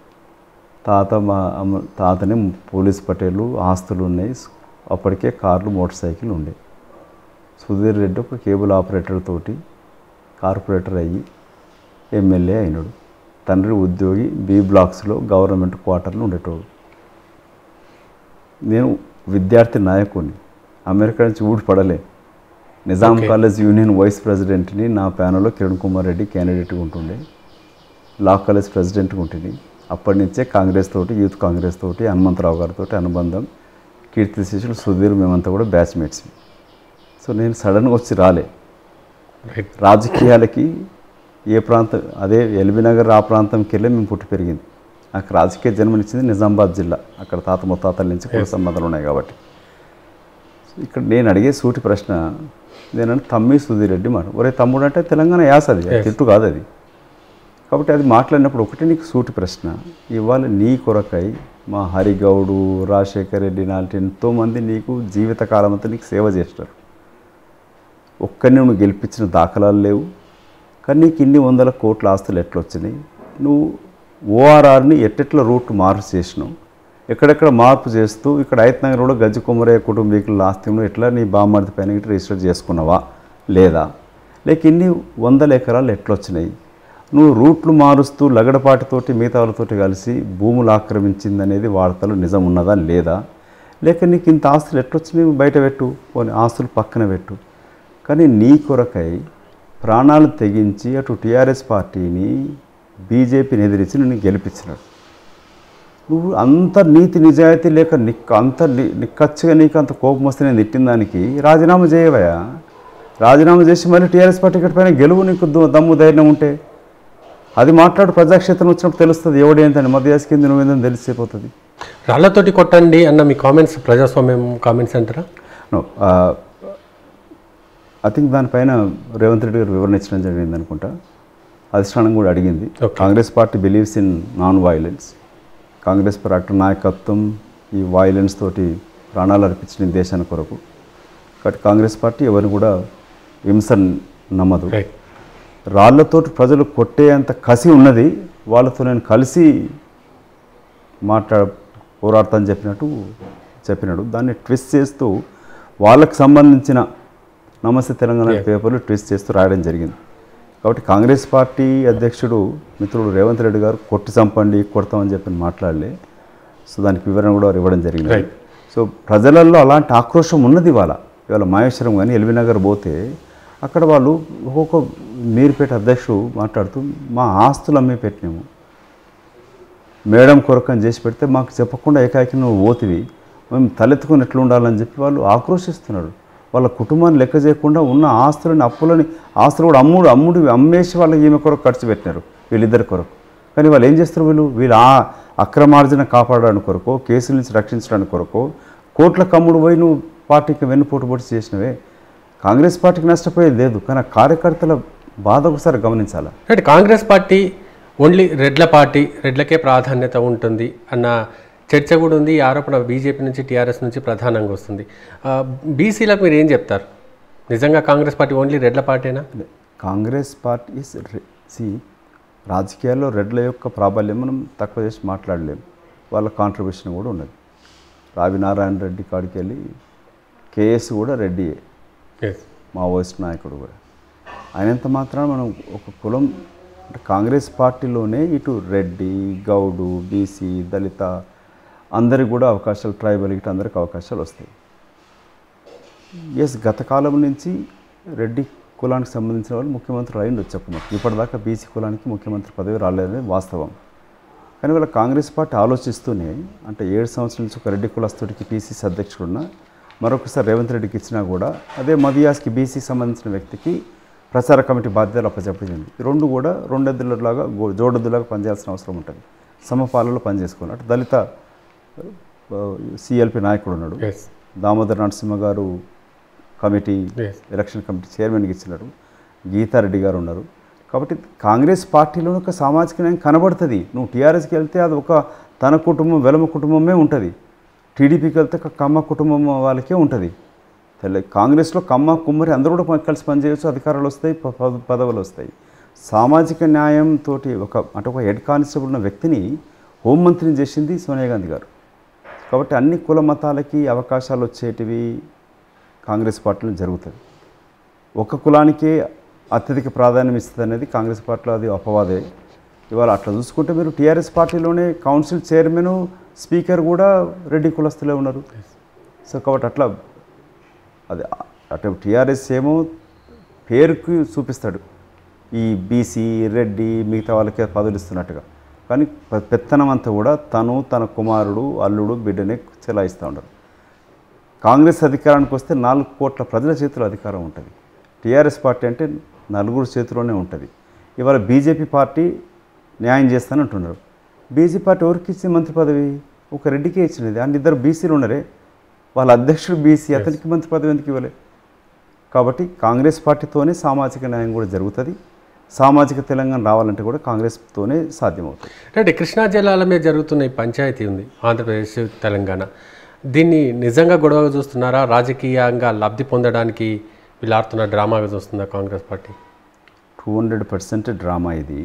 తాత మా అమ్మ తాతని పోలీస్ పటేలు ఆస్తులు ఉన్నాయి అప్పటికే కార్లు మోటార్ సైకిల్ ఉండే సుధీర్ రెడ్డి ఒక కేబుల్ ఆపరేటర్ తోటి కార్పొరేటర్ అయ్యి ఎమ్మెల్యే అయినాడు తండ్రి ఉద్యోగి బి బ్లాక్స్లో గవర్నమెంట్ క్వార్టర్లో ఉండేటోడు నేను విద్యార్థి నాయకుడిని అమెరికా నుంచి ఊడిపడలే నిజాం కాలేజ్ యూనియన్ వైస్ ప్రెసిడెంట్ని నా ప్యానల్లో కిరణ్ కుమార్ రెడ్డి క్యాండిడేట్గా ఉంటుండే లా కాలేజ్ ప్రెసిడెంట్గా ఉంటుంది అప్పటి నుంచే కాంగ్రెస్ తోటి యూత్ కాంగ్రెస్ తోటి హనుమంతరావు గారితో అనుబంధం కీర్తి శిష్యులు సుధీర్ మేమంతా కూడా బ్యాచ్మేట్స్ సో నేను సడన్గా వచ్చి రాలే రైట్ రాజకీయాలకి ఏ ప్రాంతం అదే ఎల్బీ నగర్ ఆ ప్రాంతంకి వెళ్ళి మేము పుట్టి పెరిగింది నాకు రాజకీయ జన్మనిచ్చింది నిజామాబాద్ జిల్లా అక్కడ తాత ముత్తాతల నుంచి కూడా సంబంధాలు ఉన్నాయి కాబట్టి సో ఇక్కడ నేను అడిగే సూటి ప్రశ్న నేనంటే తమ్మి సుధీర్ రెడ్డి మాట ఒరే తమ్ముడు అంటే తెలంగాణ యాస అది అది తిట్టు కాదు అది కాబట్టి అది మాట్లాడినప్పుడు ఒకటి నీకు సూటి ప్రశ్న ఇవాళ నీ కొరకై మా హరిగౌడు రాజశేఖర్ రెడ్డి లాంటి ఎంతోమంది నీకు జీవితకాలం అంతా నీకు సేవ చేస్తారు ఒక్కరిని నువ్వు గెలిపించిన దాఖలాలు లేవు కానీ నీకు ఇన్ని వందల కోట్ల ఆస్తులు ఎట్లా వచ్చినాయి నువ్వు ఓఆర్ఆర్ని ఎట్టెట్ల రూట్ మార్పు చేసినావు ఎక్కడెక్కడ మార్పు చేస్తూ ఇక్కడ ఐతనగర్ కూడా గజ్జి కుమరయ్య కుటుంబీకుల ఆస్తిను ఎట్లా నీ బామ్మర్ది పైన ఇట్లా రిజిస్టర్ చేసుకున్నావా లేదా లేక ఇన్ని వందల ఎకరాలు ఎట్లా వచ్చినాయి నువ్వు రూట్లు మారుస్తూ లగడపాటితోటి మిగతా వాళ్ళతోటి కలిసి భూములు ఆక్రమించింది అనేది వార్తలు నిజం ఉన్నదా లేదా లేక నీకు ఇంత ఆస్తులు ఎట్లొచ్చినాయి బయట పెట్టు పోనీ ఆస్తులు పక్కన పెట్టు కానీ నీ కొరకై ప్రాణాలు తెగించి అటు టీఆర్ఎస్ పార్టీని బీజేపీని ఎదిరించి నిన్ను గెలిపించినాడు నువ్వు అంత నీతి నిజాయితీ లేక నిక్ అంత ని- నిక్కచ్చిగా నీకు అంత కోపం వస్తే నేను తిట్టిన దానికి రాజీనామా చేయవయా రాజీనామా చేసి మళ్ళీ టీఆర్ఎస్ పార్టీ టికెట్ పైన గెలువు నీకు దు- దమ్ము ధైర్యం ఉంటే అది మాట్లాడు ప్రజాక్షేత్రం వచ్చినప్పుడు తెలుస్తుంది ఎవడేంతని మధ్యాస్ కింద నువ్వేందని తెలిసిపోతుంది రాళ్లతోటి కొట్టండి అన్న మీ కామెంట్స్ ప్రజాస్వామ్యం కామెంట్స్ అంటారా నో ఐ థింక్ దానిపైన రేవంత్ రెడ్డి గారు వివరణ ఇచ్చడం జరిగింది అనుకుంటా అధిష్టానం కూడా అడిగింది Okay. Congress party believes in non violence Congress party నాయకత్వం ఈ వైలెన్స్ తోటి ప్రాణాలు అర్పించిన ఈ దేశాని కొరకు కాబట్టి కాంగ్రెస్ పార్టీ ఎవరు కూడా హింస నమ్మదు రైట్ రాళ్లతోటి ప్రజలు కొట్టేంత కసి ఉన్నది వాళ్ళతో నేను కలిసి మాట్లా పోరాడతా అని చెప్పినట్టు చెప్పినాడు దాన్ని ట్విస్ట్ చేస్తూ వాళ్ళకి సంబంధించిన నమస్తే తెలంగాణ Yeah. పేపర్లు ట్విస్ట్ చేస్తూ రాయడం జరిగింది కాబట్టి కాంగ్రెస్ పార్టీ అధ్యక్షుడు మిత్రుడు రేవంత్ రెడ్డి గారు కొట్టి చంపండి కొడతామని చెప్పి మాట్లాడలే సో దానికి వివరణ కూడా వారు ఇవ్వడం జరిగింది Right. సో ప్రజలలో అలాంటి ఆక్రోశం ఉన్నది ఇవాళ ఇవాళ మహేశ్వరం కానీ ఎల్బీ నగర్ పోతే అక్కడ వాళ్ళు ఒక్కొక్క మీరుపేట అధ్యక్షుడు మాట్లాడుతూ మా ఆస్తులు అమ్మి పెట్టినాము మేడం కొరకని చేసి పెడితే మాకు చెప్పకుండా ఏకాకి నువ్వు ఓతివి మేము తలెత్తుకుని ఎట్లా ఉండాలని చెప్పి వాళ్ళు ఆక్రోశిస్తున్నారు వాళ్ళ కుటుంబాన్ని లెక్క చేయకుండా ఉన్న ఆస్తులని అప్పులని ఆస్తులు కూడా అమ్ముడు అమ్ముడు అమ్మేసి వాళ్ళకి ఈమె కొరకు ఖర్చు పెట్టినారు వీళ్ళిద్దరి కొరకు కానీ వాళ్ళు ఏం చేస్తారు వీళ్ళు వీళ్ళు ఆ అక్రమార్జన కాపాడడానికి కొరకు కేసుల నుంచి రక్షించడానికి కొరకు కోట్ల కమ్ముడు పోయి నువ్వు పార్టీకి వెన్నుపోటు పొడి చేసినవే కాంగ్రెస్ పార్టీకి నష్టపోయేది లేదు కానీ ఆ కార్యకర్తల బాధ ఒకసారి గమనించాలా అంటే కాంగ్రెస్ పార్టీ ఓన్లీ రెడ్ల పార్టీ రెడ్లకే ప్రాధాన్యత ఉంటుంది అన్న చర్చ కూడా ఉంది ఈ ఆరోపణ బీజేపీ నుంచి టీఆర్ఎస్ నుంచి ప్రధానంగా వస్తుంది ఆ, బీసీలకు మీరు ఏం చెప్తారు నిజంగా కాంగ్రెస్ పార్టీ ఓన్లీ రెడ్ల పార్టీనా కాంగ్రెస్ పార్టీ ఇస్ సి రాజకీయాల్లో రెడ్ల యొక్క ప్రాబల్యం మనం తక్కువ చేసి మాట్లాడలేం వాళ్ళ కాంట్రిబ్యూషన్ కూడా ఉన్నది రావి నారాయణ రెడ్డి కాడికి వెళ్ళి కేఎస్ కూడా రెడ్డియే ఎస్ మావోయిస్ట్ నాయకుడు కూడా ఆయనంత మాత్రాన మనం ఒక కులం అంటే కాంగ్రెస్ పార్టీలోనే ఇటు రెడ్డి గౌడు బీసీ దళిత అందరికి కూడా అవకాశాలు ట్రైబల్ ఇటు అందరికి అవకాశాలు వస్తాయి ఎస్ గత కాలం నుంచి రెడ్డి కులానికి సంబంధించిన వాళ్ళు ముఖ్యమంత్రి అయింది వచ్చారు ఇప్పటిదాకా బీసీ కులానికి ముఖ్యమంత్రి పదవి రాలేదని వాస్తవం కానీ వాళ్ళ కాంగ్రెస్ పార్టీ ఆలోచిస్తూనే అంటే ఏడు సంవత్సరాల నుంచి ఒక రెడ్డి కులస్తుడికి పీసీసీ అధ్యక్షుడున్న మరొకసారి రేవంత్ రెడ్డికి ఇచ్చినా కూడా అదే మదియాస్కి బీసీ సంబంధించిన వ్యక్తికి ప్రచార కమిటీ బాధ్యతలు అప్పచెప్పింది ఈ రెండు కూడా రెండెద్దులలాగా గో- జోడెద్దులాగా పనిచేయాల్సిన అవసరం ఉంటుంది సమపాలలో పనిచేసుకోవాలి అటు దళిత సిఎల్పి నాయకుడు ఉన్నాడు yes Damodar Narasimha garu committee as election committee చైర్మన్కి ఇచ్చినారు గీతారెడ్డి గారు ఉన్నారు కాబట్టి కాంగ్రెస్ పార్టీలో ఒక సామాజిక న్యాయం కనబడుతుంది నువ్వు టీఆర్ఎస్కి వెళ్తే అది ఒక తన కుటుంబం వెలమ కుటుంబమే ఉంటుంది టీడీపీకి వెళ్తే ఒక కమ్మ కుటుంబం వాళ్ళకే ఉంటుంది తెల్ల కాంగ్రెస్లో కమ్మ కుమ్మరి అందరూ కూడా పని- కలిసి పనిచేయచ్చు అధికారాలు వస్తాయి ప- పద- పదవులు వస్తాయి సామాజిక న్యాయంతో ఒక అంటే ఒక హెడ్ కానిస్టేబుల్ ఉన్న వ్యక్తిని హోంమంత్రిని చేసింది సోనియా గాంధీ గారు కాబట్టి అన్ని కుల మతాలకి అవకాశాలు వచ్చేటివి కాంగ్రెస్ పార్టీలో జరుగుతుంది ఒక కులానికే అత్యధిక ప్రాధాన్యం ఇస్తుంది అనేది కాంగ్రెస్ పార్టీలో అది అపవాదే ఇవాళ అట్లా చూసుకుంటే మీరు టీఆర్ఎస్ పార్టీలోనే కౌన్సిల్ చైర్మన్ స్పీకర్ కూడా రెడ్డి కులస్తులే ఉన్నారు సో కాబట్టి అట్లా అది అటు టీఆర్ఎస్ ఏమో పేరుకి చూపిస్తాడు ఈ బీసీ రెడ్డి మిగతా వాళ్ళకే పదవులు ఇస్తున్నట్టుగా కానీ పె- పెత్తనం అంతా కూడా తను తన కుమారుడు అల్లుడు బిడ్డనే చెలాయిస్తూ ఉంటారు కాంగ్రెస్ అధికారానికి వస్తే నాలుగు కోట్ల ప్రజల చేతిలో అధికారం ఉంటుంది టీఆర్ఎస్ పార్టీ అంటే నలుగురు చేతిలోనే ఉంటుంది ఇవాళ బీజేపీ పార్టీ న్యాయం చేస్తానంటున్నారు బీజేపీ పార్టీ ఎవరికి ఇచ్చింది మంత్రి పదవి ఒక రెడ్డికే ఇచ్చినది అండ్ ఇద్దరు బీసీలు ఉన్నారే వాళ్ళ అధ్యక్షుడు బీసీ అతనికి మంత్రి పదవి ఎందుకు ఇవ్వలే కాబట్టి కాంగ్రెస్ పార్టీతోనే సామాజిక న్యాయం కూడా జరుగుతుంది సామాజిక తెలంగాణ రావాలంటే కూడా కాంగ్రెస్తోనే సాధ్యమవుతుంది అంటే కృష్ణా జిల్లాల మీద జరుగుతున్న ఈ పంచాయతీ ఉంది ఆంధ్రప్రదేశ్ తెలంగాణ దీన్ని నిజంగా గొడవగా చూస్తున్నారా రాజకీయంగా లబ్ధి పొందడానికి వీళ్ళు ఆడుతున్న డ్రామాగా చూస్తుందా Congress party two hundred percent drama ఇది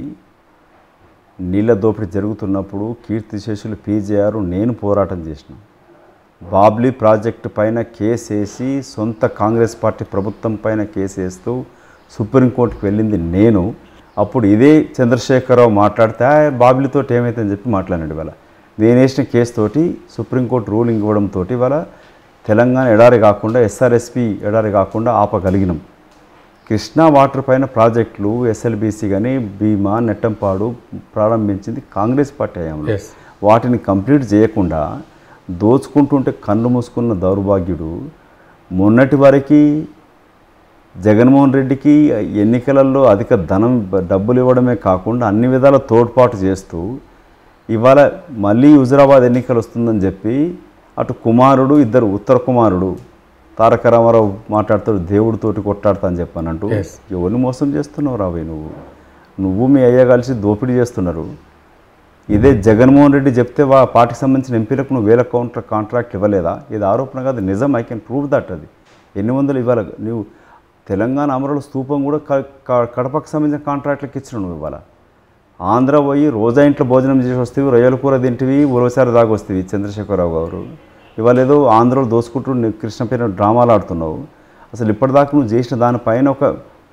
నీళ్ళ దోపిడీ జరుగుతున్నప్పుడు కీర్తిశేషులు పీజేఆర్ నేను పోరాటం చేసిన బాబ్లీ ప్రాజెక్టు పైన కేసు వేసి సొంత కాంగ్రెస్ పార్టీ ప్రభుత్వం పైన కేసు వేస్తూ సుప్రీంకోర్టుకు వెళ్ళింది నేను అప్పుడు ఇదే చంద్రశేఖరరావు మాట్లాడితే "ఆ, బాబ్లీతో ఏమైతుందని చెప్పి మాట్లాడినాడు ఇవాళ నేను వేసిన కేసు తోటి సుప్రీంకోర్టు రూలింగ్ ఇవ్వడంతో ఇవాళ తెలంగాణ ఎడారి కాకుండా ఎస్ఆర్ఎస్పి ఎడారి కాకుండా ఆపగలిగినాం కృష్ణా వాటర్ పైన ప్రాజెక్టులు ఎస్ఎల్బీసీ కానీ భీమా నెట్టంపాడు ప్రారంభించింది కాంగ్రెస్ పార్టీ హయాంలో ఎస్ వాటిని కంప్లీట్ చేయకుండా దోచుకుంటుంటే కళ్ళు మూసుకున్న దౌర్భాగ్యుడు మొన్నటి వరకు జగన్మోహన్ రెడ్డికి ఎన్నికలలో అధిక ధనం డబ్బులు ఇవ్వడమే కాకుండా అన్ని విధాల తోడ్పాటు చేస్తూ ఇవాళ మళ్ళీ హుజరాబాద్ ఎన్నికలు వస్తుందని చెప్పి అటు కుమారుడు ఇద్దరు ఉత్తర కుమారుడు తారక రామారావు మాట్లాడుతాడు దేవుడితోటి కొట్టాడతా అని చెప్పానంటూ Yes. ఎవరిని మోసం చేస్తున్నావు రావే నువ్వు నువ్వు మీ అయ్య కలిసి దోపిడీ చేస్తున్నారు ఇదే జగన్మోహన్ రెడ్డి చెప్తే వా పార్టీకి సంబంధించిన ఎంపీలకు నువ్వు వేల కౌంటర్ కాంట్రాక్ట్ ఇవ్వలేదా ఇది ఆరోపణ కాదు నిజం ఐ కెన్ ప్రూవ్ దట్ అది ఎన్ని వందలు ఇవ్వాలి నువ్వు తెలంగాణ అమరుల స్తూపం కూడా క- క- కడపకు సంబంధించిన కాంట్రాక్ట్లకు ఇచ్చిన నువ్వు ఇవ్వాలి ఆంధ్ర పోయి రోజా ఇంట్లో భోజనం చేసి వస్తేవి రొయ్యల కూర తింటివి ఉరవసారి దాకా వస్తేవి చంద్రశేఖరరావు గారు ఇవాళ ఏదో ఆంధ్రలో దోసుకుంటూ నువ్వు కృష్ణ పేరు డ్రామాలు ఆడుతున్నావు అసలు ఇప్పటిదాకా నువ్వు చేసిన దానిపైన ఒక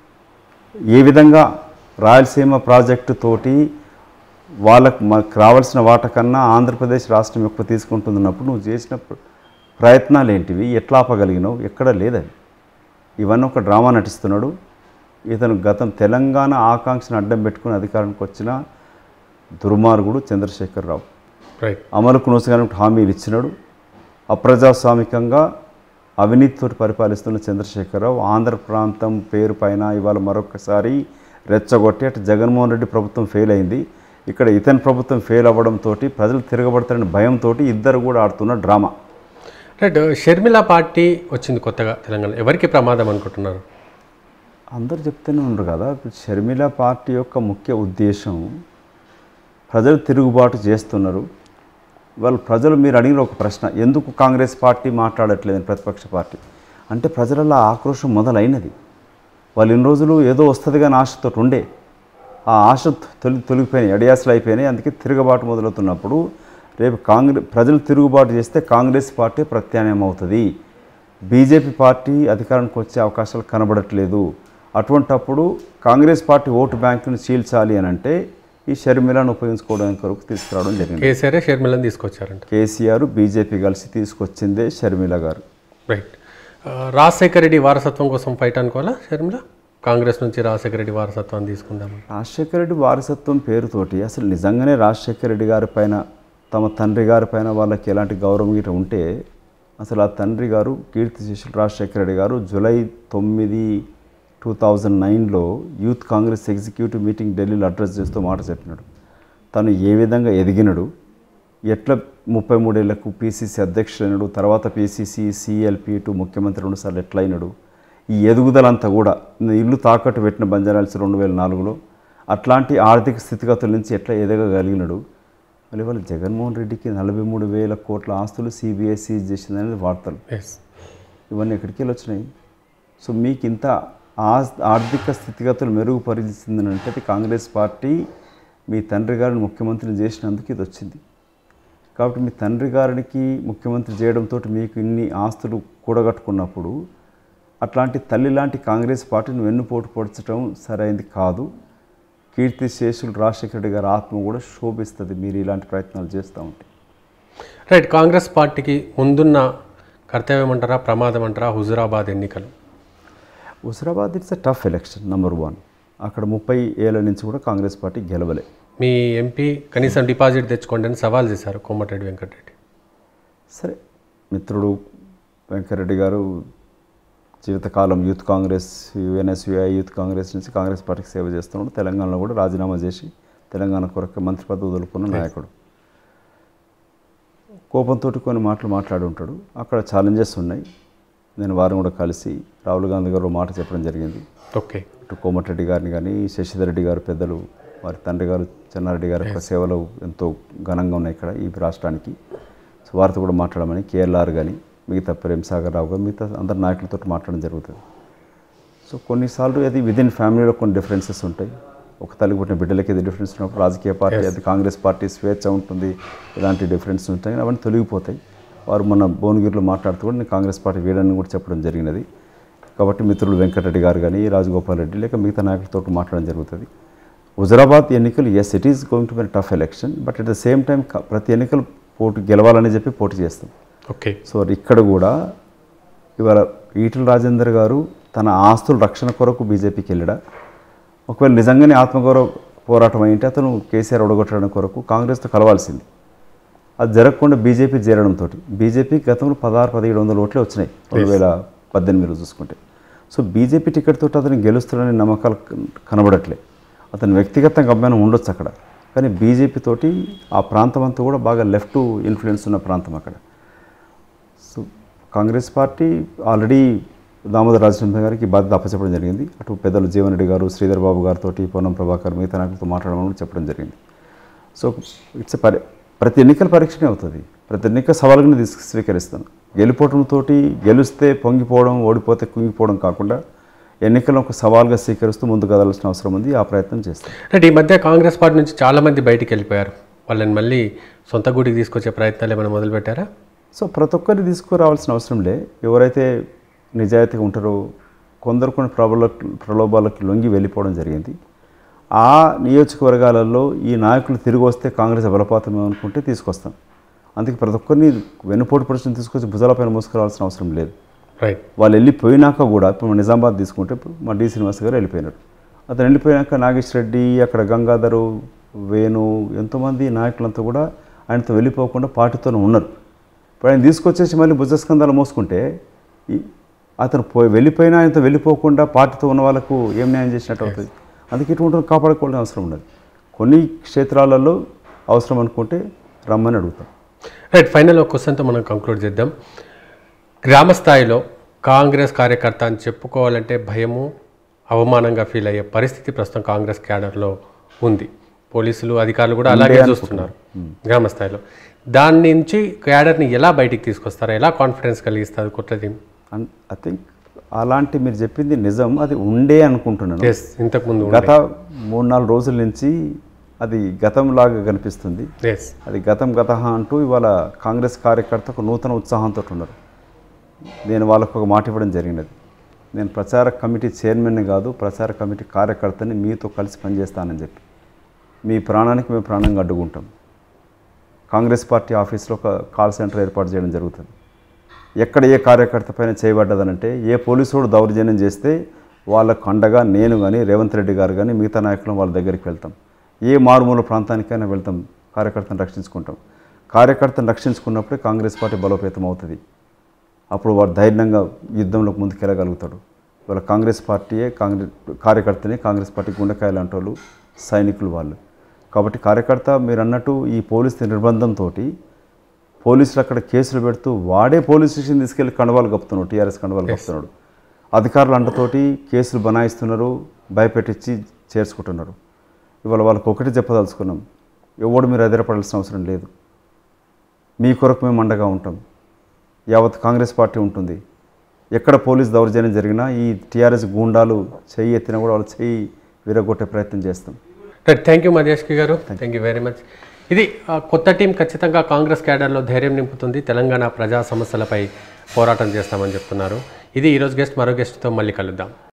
ఏ విధంగా రాయలసీమ ప్రాజెక్టు తోటి వాళ్ళకు మాకు రావాల్సిన వాట కన్నా ఆంధ్రప్రదేశ్ రాష్ట్రం ఎక్కువ తీసుకుంటున్నప్పుడు నువ్వు చేసిన ప్ర- ప్రయత్నాలు ఏంటివి ఎట్లా ఆపగలిగినావు ఎక్కడ లేదది ఇవన్నీ ఒక డ్రామా నటిస్తున్నాడు ఇతను గతం తెలంగాణ ఆకాంక్షను అడ్డం పెట్టుకుని అధికారానికి వచ్చిన దుర్మార్గుడు చంద్రశేఖరరావు రైట్ అమలుకు నోసగానే హామీలు ఇచ్చినాడు అప్రజాస్వామికంగా అవినీతితో పరిపాలిస్తున్న చంద్రశేఖరరావు ఆంధ్ర ప్రాంతం పేరు పైన ఇవాళ మరొకసారి రెచ్చగొట్టి అటు జగన్మోహన్ రెడ్డి ప్రభుత్వం ఫెయిల్ అయింది ఇక్కడ ఇతని ప్రభుత్వం ఫెయిల్ అవ్వడంతో ప్రజలు తిరగబడతారని భయంతో ఇద్దరు కూడా ఆడుతున్న డ్రామా రైట్ షర్మిల పార్టీ వచ్చింది కొత్తగా తెలంగాణ ఎవరికి ప్రమాదం అనుకుంటున్నారు అందరు చెప్తూనే ఉన్నారు కదా ఇప్పుడు షర్మిల పార్టీ యొక్క ముఖ్య ఉద్దేశం ప్రజలు తిరుగుబాటు చేస్తున్నారు వాళ్ళు ప్రజలు మీరు అడిగిన ఒక ప్రశ్న ఎందుకు కాంగ్రెస్ పార్టీ మాట్లాడట్లేదు ప్రతిపక్ష పార్టీ అంటే ప్రజలలో ఆక్రోశం మొదలైనది వాళ్ళు ఇన్ని రోజులు ఏదో వస్తుంది కానీ ఆశతో ఉండే ఆ ఆశ తొలి తొలిగిపోయినాయి అడియాసలు అయిపోయినాయి అందుకే తిరుగుబాటు మొదలవుతున్నప్పుడు రేపు కాంగ్రెస్ ప్రజలు తిరుగుబాటు చేస్తే కాంగ్రెస్ పార్టీ ప్రత్యామ్నాయం అవుతుంది బీజేపీ పార్టీ అధికారానికి వచ్చే అవకాశాలు కనబడట్లేదు అటువంటప్పుడు కాంగ్రెస్ పార్టీ ఓటు బ్యాంకును చీల్చాలి అని అంటే ఈ షర్మిలను ఉపయోగించుకోవడానికి కొరకు తీసుకురావడం జరిగింది కేసీఆర్ షర్మిలని తీసుకొచ్చారంట కేసీఆర్ బీజేపీ కలిసి తీసుకొచ్చిందే షర్మిల గారు రైట్ ఆ, రాజశేఖర రెడ్డి వారసత్వం కోసం ఫైట్ అనుకోవాలా షర్మిల కాంగ్రెస్ నుంచి రాజశేఖర రెడ్డి వారసత్వాన్ని తీసుకుందామని రాజశేఖర రెడ్డి వారసత్వం పేరుతోటి అసలు నిజంగానే రాజశేఖర రెడ్డి గారి పైన తమ తండ్రి గారి పైన వాళ్ళకి ఎలాంటి గౌరవం గిట్ట ఉంటే అసలు ఆ తండ్రి గారు కీర్తి శిష్యులు రాజశేఖర రెడ్డి గారు జూలై తొమ్మిది టూ థౌజండ్ నైన్లో యూత్ కాంగ్రెస్ ఎగ్జిక్యూటివ్ మీటింగ్ ఢిల్లీలో అడ్రస్ చేస్తూ మాట చెప్పినాడు తను ఏ విధంగా ఎదిగినడు ఎట్లా ముప్పై మూడేళ్లకు పీసీసీ అధ్యక్షుడైనడు తర్వాత పీసీసీ సిఎల్పి టు ముఖ్యమంత్రి రెండుసార్లు ఎట్లయినడు ఈ ఎదుగుదలంతా కూడా ఇల్లు తాకట్టు పెట్టిన బంజారాల్స్ రెండు వేల నాలుగులో అట్లాంటి ఆర్థిక స్థితిగతుల నుంచి ఎట్లా ఎదగగలిగినడు మళ్ళీ వాళ్ళు జగన్మోహన్ రెడ్డికి నలభై మూడు వేల కోట్ల ఆస్తులు సిబిఎస్ఈ చేసిందనేది వార్తలు ఎస్ ఇవన్నీ ఎక్కడికి వెళ్ళి వచ్చినాయి సో మీకు ఇంత ఆ- ఆర్థిక స్థితిగతులు మెరుగుపరిచిందని అంటే అది కాంగ్రెస్ పార్టీ మీ తండ్రి గారిని ముఖ్యమంత్రిని చేసినందుకు ఇది వచ్చింది కాబట్టి మీ తండ్రి గారికి ముఖ్యమంత్రి చేయడంతో మీకు ఇన్ని ఆస్తులు కూడగట్టుకున్నప్పుడు అట్లాంటి తల్లి లాంటి కాంగ్రెస్ పార్టీని వెన్నుపోటు పొడచడం సరైంది కాదు కీర్తి శేషులు రాజశేఖర రెడ్డి గారి ఆత్మ కూడా శోభిస్తుంది మీరు ఇలాంటి ప్రయత్నాలు చేస్తూ ఉంటే రైట్ కాంగ్రెస్ పార్టీకి ముందున్న కర్తవ్యం అంటారా ప్రమాదం అంటారా హుజురాబాద్ ఎన్నికలు Huzurabad it's a tough election number one అక్కడ ముప్పై ఏళ్ళ నుంచి కూడా కాంగ్రెస్ పార్టీ గెలవలే మీ ఎంపీ కనీసం డిపాజిట్ తెచ్చుకోండి అని సవాల్ చేశారు కోమటిరెడ్డి వెంకటరెడ్డి సరే మిత్రుడు వెంకరెడ్డి గారు జీవితకాలం youth Congress NSUI youth Congress నుంచి కాంగ్రెస్ పార్టీకి సేవ చేస్తున్నాడు తెలంగాణలో కూడా రాజీనామా చేసి తెలంగాణ కొరకు మంత్రి పదవి వదులుకున్న నాయకుడు కోపంతో కొన్ని మాటలు మాట్లాడి ఉంటాడు అక్కడ ఛాలెంజెస్ ఉన్నాయి నేను వారిని కూడా కలిసి రాహుల్ గాంధీ గారు ఒక మాట చెప్పడం జరిగింది ఓకే ఇటు కోమటిరెడ్డి గారిని కానీ శశిధర్ రెడ్డి గారు పెద్దలు వారి తండ్రి గారు చెన్నారెడ్డి గారి యొక్క సేవలు ఎంతో ఘనంగా ఉన్నాయి ఇక్కడ ఈ రాష్ట్రానికి సో వారితో కూడా మాట్లాడమని కేఎల్ఆర్ కానీ మిగతా ప్రేమ్ సాగర్ రావు కానీ మిగతా అందరి నాయకులతో మాట్లాడడం జరుగుతుంది సో కొన్నిసార్లు అది విదిన్ ఫ్యామిలీలో కొన్ని డిఫరెన్సెస్ ఉంటాయి ఒక తల్లి పుట్టిన బిడ్డలకి ఇది డిఫరెన్స్ ఉన్నప్పుడు రాజకీయ పార్టీ అది కాంగ్రెస్ పార్టీ స్వేచ్ఛ ఉంటుంది ఇలాంటి డిఫరెన్స్ ఉంటాయి అవన్నీ తొలగిపోతాయి వారు మన భువనగిరిలో మాట్లాడుతూ కూడా నేను కాంగ్రెస్ పార్టీ వీడని కూడా చెప్పడం జరిగినది కాబట్టి మిత్రులు వెంకటరెడ్డి గారు కానీ రాజగోపాల్ రెడ్డి లేక మిగతా నాయకులతో మాట్లాడడం జరుగుతుంది హుజరాబాద్ ఎన్నికలు yes it is going to be tough election but at the same time ప్రతి ఎన్నికలు పోటీ గెలవాలని చెప్పి పోటీ చేస్తాం ఓకే సో ఇక్కడ కూడా ఇవాళ ఈటల రాజేందర్ గారు తన ఆస్తుల రక్షణ కొరకు బీజేపీకి వెళ్ళడా ఒకవేళ నిజంగానే ఆత్మగౌరవ పోరాటం అయింటే అతను కేసీఆర్ ఒడగొట్టడం కొరకు కాంగ్రెస్తో కలవాల్సింది అది జరగకుండా బీజేపీ చేరడంతో బీజేపీ గతంలో పదహారు పదిహేడు వందల ఓట్లే వచ్చినాయి రెండు వేల పద్దెనిమిదిలో చూసుకుంటే సో బీజేపీ టికెట్ తోటి అతను గెలుస్తాడనే నమ్మకాలు కన్- కనబడట్లే అతను వ్యక్తిగతంగా అభిమానం ఉండొచ్చు అక్కడ కానీ బీజేపీ తోటి ఆ ప్రాంతం అంతా కూడా బాగా లెఫ్ట్ ఇన్ఫ్లుయెన్స్ ఉన్న ప్రాంతం అక్కడ so Congress party already Damodar Rajanarasimha గారికి ఈ బాధ్యత అప్పచెప్పడం జరిగింది అటు పెద్దలు జీవన్ రెడ్డి గారు శ్రీధర్ బాబు గారితో పొన్నం ప్రభాకర్ మిగతా నాయకులతో మాట్లాడమని కూడా చెప్పడం జరిగింది సో ఇట్స్ పరి ప్రతి ఎన్నికల పరీక్షనే అవుతుంది ప్రతి ఎన్నిక సవాలుగా తీసుకు స్వీకరిస్తాను గెలిపోవడంతో గెలిస్తే పొంగిపోవడం ఓడిపోతే కుంగిపోవడం కాకుండా ఎన్నికలను ఒక సవాల్గా స్వీకరిస్తూ ముందుకు కదలాల్సిన అవసరం ఉంది ఆ ప్రయత్నం చేస్తాం అంటే ఈ మధ్య కాంగ్రెస్ పార్టీ నుంచి చాలామంది బయటికి వెళ్ళిపోయారు వాళ్ళని మళ్ళీ సొంత గూటికి తీసుకొచ్చే ప్రయత్నాలు ఏమైనా మొదలుపెట్టారా సో ప్రతి ఒక్కరిని తీసుకురావాల్సిన అవసరం లే ఎవరైతే నిజాయితీగా ఉంటారో కొందరు కొన్ని ప్రబల ప్రలోభాలకు లొంగి వెళ్ళిపోవడం జరిగింది ఆ నియోజకవర్గాలలో ఈ నాయకులు తిరిగి వస్తే కాంగ్రెస్ బలపాతం అనుకుంటే తీసుకొస్తాం అందుకే ప్రతి ఒక్కరిని వెన్నుపోటు పరిస్థితిని తీసుకొచ్చి భుజాలపైన మోసుకురావాల్సిన అవసరం లేదు రైట్ వాళ్ళు వెళ్ళిపోయినాక కూడా ఇప్పుడు మన నిజామాబాద్ తీసుకుంటే ఇప్పుడు మా డి శ్రీనివాస్ గారు వెళ్ళిపోయినాడు అతను వెళ్ళిపోయాక నాగేష్ రెడ్డి అక్కడ గంగాధరు వేణు ఎంతోమంది నాయకులంతా కూడా ఆయనతో వెళ్ళిపోకుండా పార్టీతోనే ఉన్నారు ఇప్పుడు ఆయన తీసుకొచ్చేసి మళ్ళీ భుజస్కంధాలు మోసుకుంటే ఈ- అతను పోయి వెళ్ళిపోయినా ఆయనతో వెళ్ళిపోకుండా పార్టీతో ఉన్న వాళ్ళకు ఏం న్యాయం చేసినట్టు అవుతుంది అందుకే ఇటువంటి కాపాడుకోవాల్సిన అవసరం ఉన్నది కొన్ని క్షేత్రాలలో అవసరం అనుకుంటే రమ్మని అడుగుతాం రైట్ ఫైనల్ ఒక క్వశ్చన్తో మనం కంక్లూడ్ చేద్దాం గ్రామ స్థాయిలో కాంగ్రెస్ కార్యకర్త అని చెప్పుకోవాలంటే భయము అవమానంగా ఫీల్ అయ్యే పరిస్థితి ప్రస్తుతం కాంగ్రెస్ క్యాడర్లో ఉంది పోలీసులు అధికారులు కూడా అలాగే చూస్తున్నారు గ్రామ స్థాయిలో దాని నుంచి క్యాడర్ని ఎలా బయటికి తీసుకొస్తారు ఎలా కాన్ఫిడెన్స్ కలిగిస్తారు కుట్రది అండ్ ఐ థింక్ అలాంటి మీరు చెప్పింది నిజం అది ఉండే అనుకుంటున్నాను ఎస్ ఇంతకుముందు గత మూడు నాలుగు రోజుల నుంచి అది గతంలాగా కనిపిస్తుంది ఎస్ అది గతం గత అంటూ ఇవాళ కాంగ్రెస్ కార్యకర్త ఒక నూతన ఉత్సాహంతో ఉన్నారు నేను వాళ్ళకు ఒక మాట ఇవ్వడం జరిగినది నేను ప్రచార కమిటీ చైర్మన్ని కాదు ప్రచార కమిటీ కార్యకర్తని మీతో కలిసి పనిచేస్తానని చెప్పి మీ ప్రాణానికి మేము ప్రాణంగా అడ్డుకుంటాం కాంగ్రెస్ పార్టీ ఆఫీస్లో ఒక కాల్ సెంటర్ ఏర్పాటు చేయడం జరుగుతుంది ఎక్కడ ఏ కార్యకర్త పైన చేయబడ్డదనంటే ఏ పోలీసుడు దౌర్జన్యం చేస్తే వాళ్ళకు అండగా నేను కానీ రేవంత్ రెడ్డి గారు కానీ మిగతా నాయకులు వాళ్ళ దగ్గరికి వెళ్తాం ఏ మారుమూల ప్రాంతానికైనా వెళ్తాం కార్యకర్తను రక్షించుకుంటాం కార్యకర్తను రక్షించుకున్నప్పుడే కాంగ్రెస్ పార్టీ బలోపేతం అవుతుంది అప్పుడు వాడు ధైర్యంగా యుద్ధంలోకి ముందుకెళ్ళగలుగుతాడు ఇవాళ కాంగ్రెస్ పార్టీయే కాంగ్రెస్ కార్యకర్తనే కాంగ్రెస్ పార్టీ గుండెకాయలు అంటోళ్ళు సైనికులు వాళ్ళు కాబట్టి కార్యకర్త మీరు అన్నట్టు ఈ పోలీస్ నిర్బంధంతో పోలీసులు అక్కడ కేసులు పెడుతూ వాడే పోలీస్ స్టేషన్ తీసుకెళ్లి కండవాలు కప్పుతున్నాడు టీఆర్ఎస్ కండవాలు కప్పుతున్నాడు అధికారులు అంటతోటి కేసులు బనాయిస్తున్నారు భయపెట్టించి చేర్చుకుంటున్నారు ఇవాళ వాళ్ళకి ఒకటి చెప్పదలుచుకున్నాం ఎవడు మీరు అదిరపడాల్సిన అవసరం లేదు మీ కొరకు మేము అండగా ఉంటాం యావత్ కాంగ్రెస్ పార్టీ ఉంటుంది ఎక్కడ పోలీస్ దౌర్జన్యం జరిగినా ఈ టీఆర్ఎస్ గూండాలు చెయ్యి ఎత్తినా కూడా వాళ్ళు చెయ్యి విరగొట్టే ప్రయత్నం చేస్తాం రైట్ థ్యాంక్ యూ మధ్యాష్కి గారు థ్యాంక్ యూ వెరీ మచ్ ఇది ఆ, కొత్త టీం ఖచ్చితంగా కాంగ్రెస్ క్యాడర్లో ధైర్యం నింపుతుంది తెలంగాణ ప్రజా సమస్యలపై పోరాటం చేస్తామని చెప్తున్నారు ఇది ఈరోజు గెస్ట్ మరో గెస్ట్తో మళ్ళీ కలుద్దాం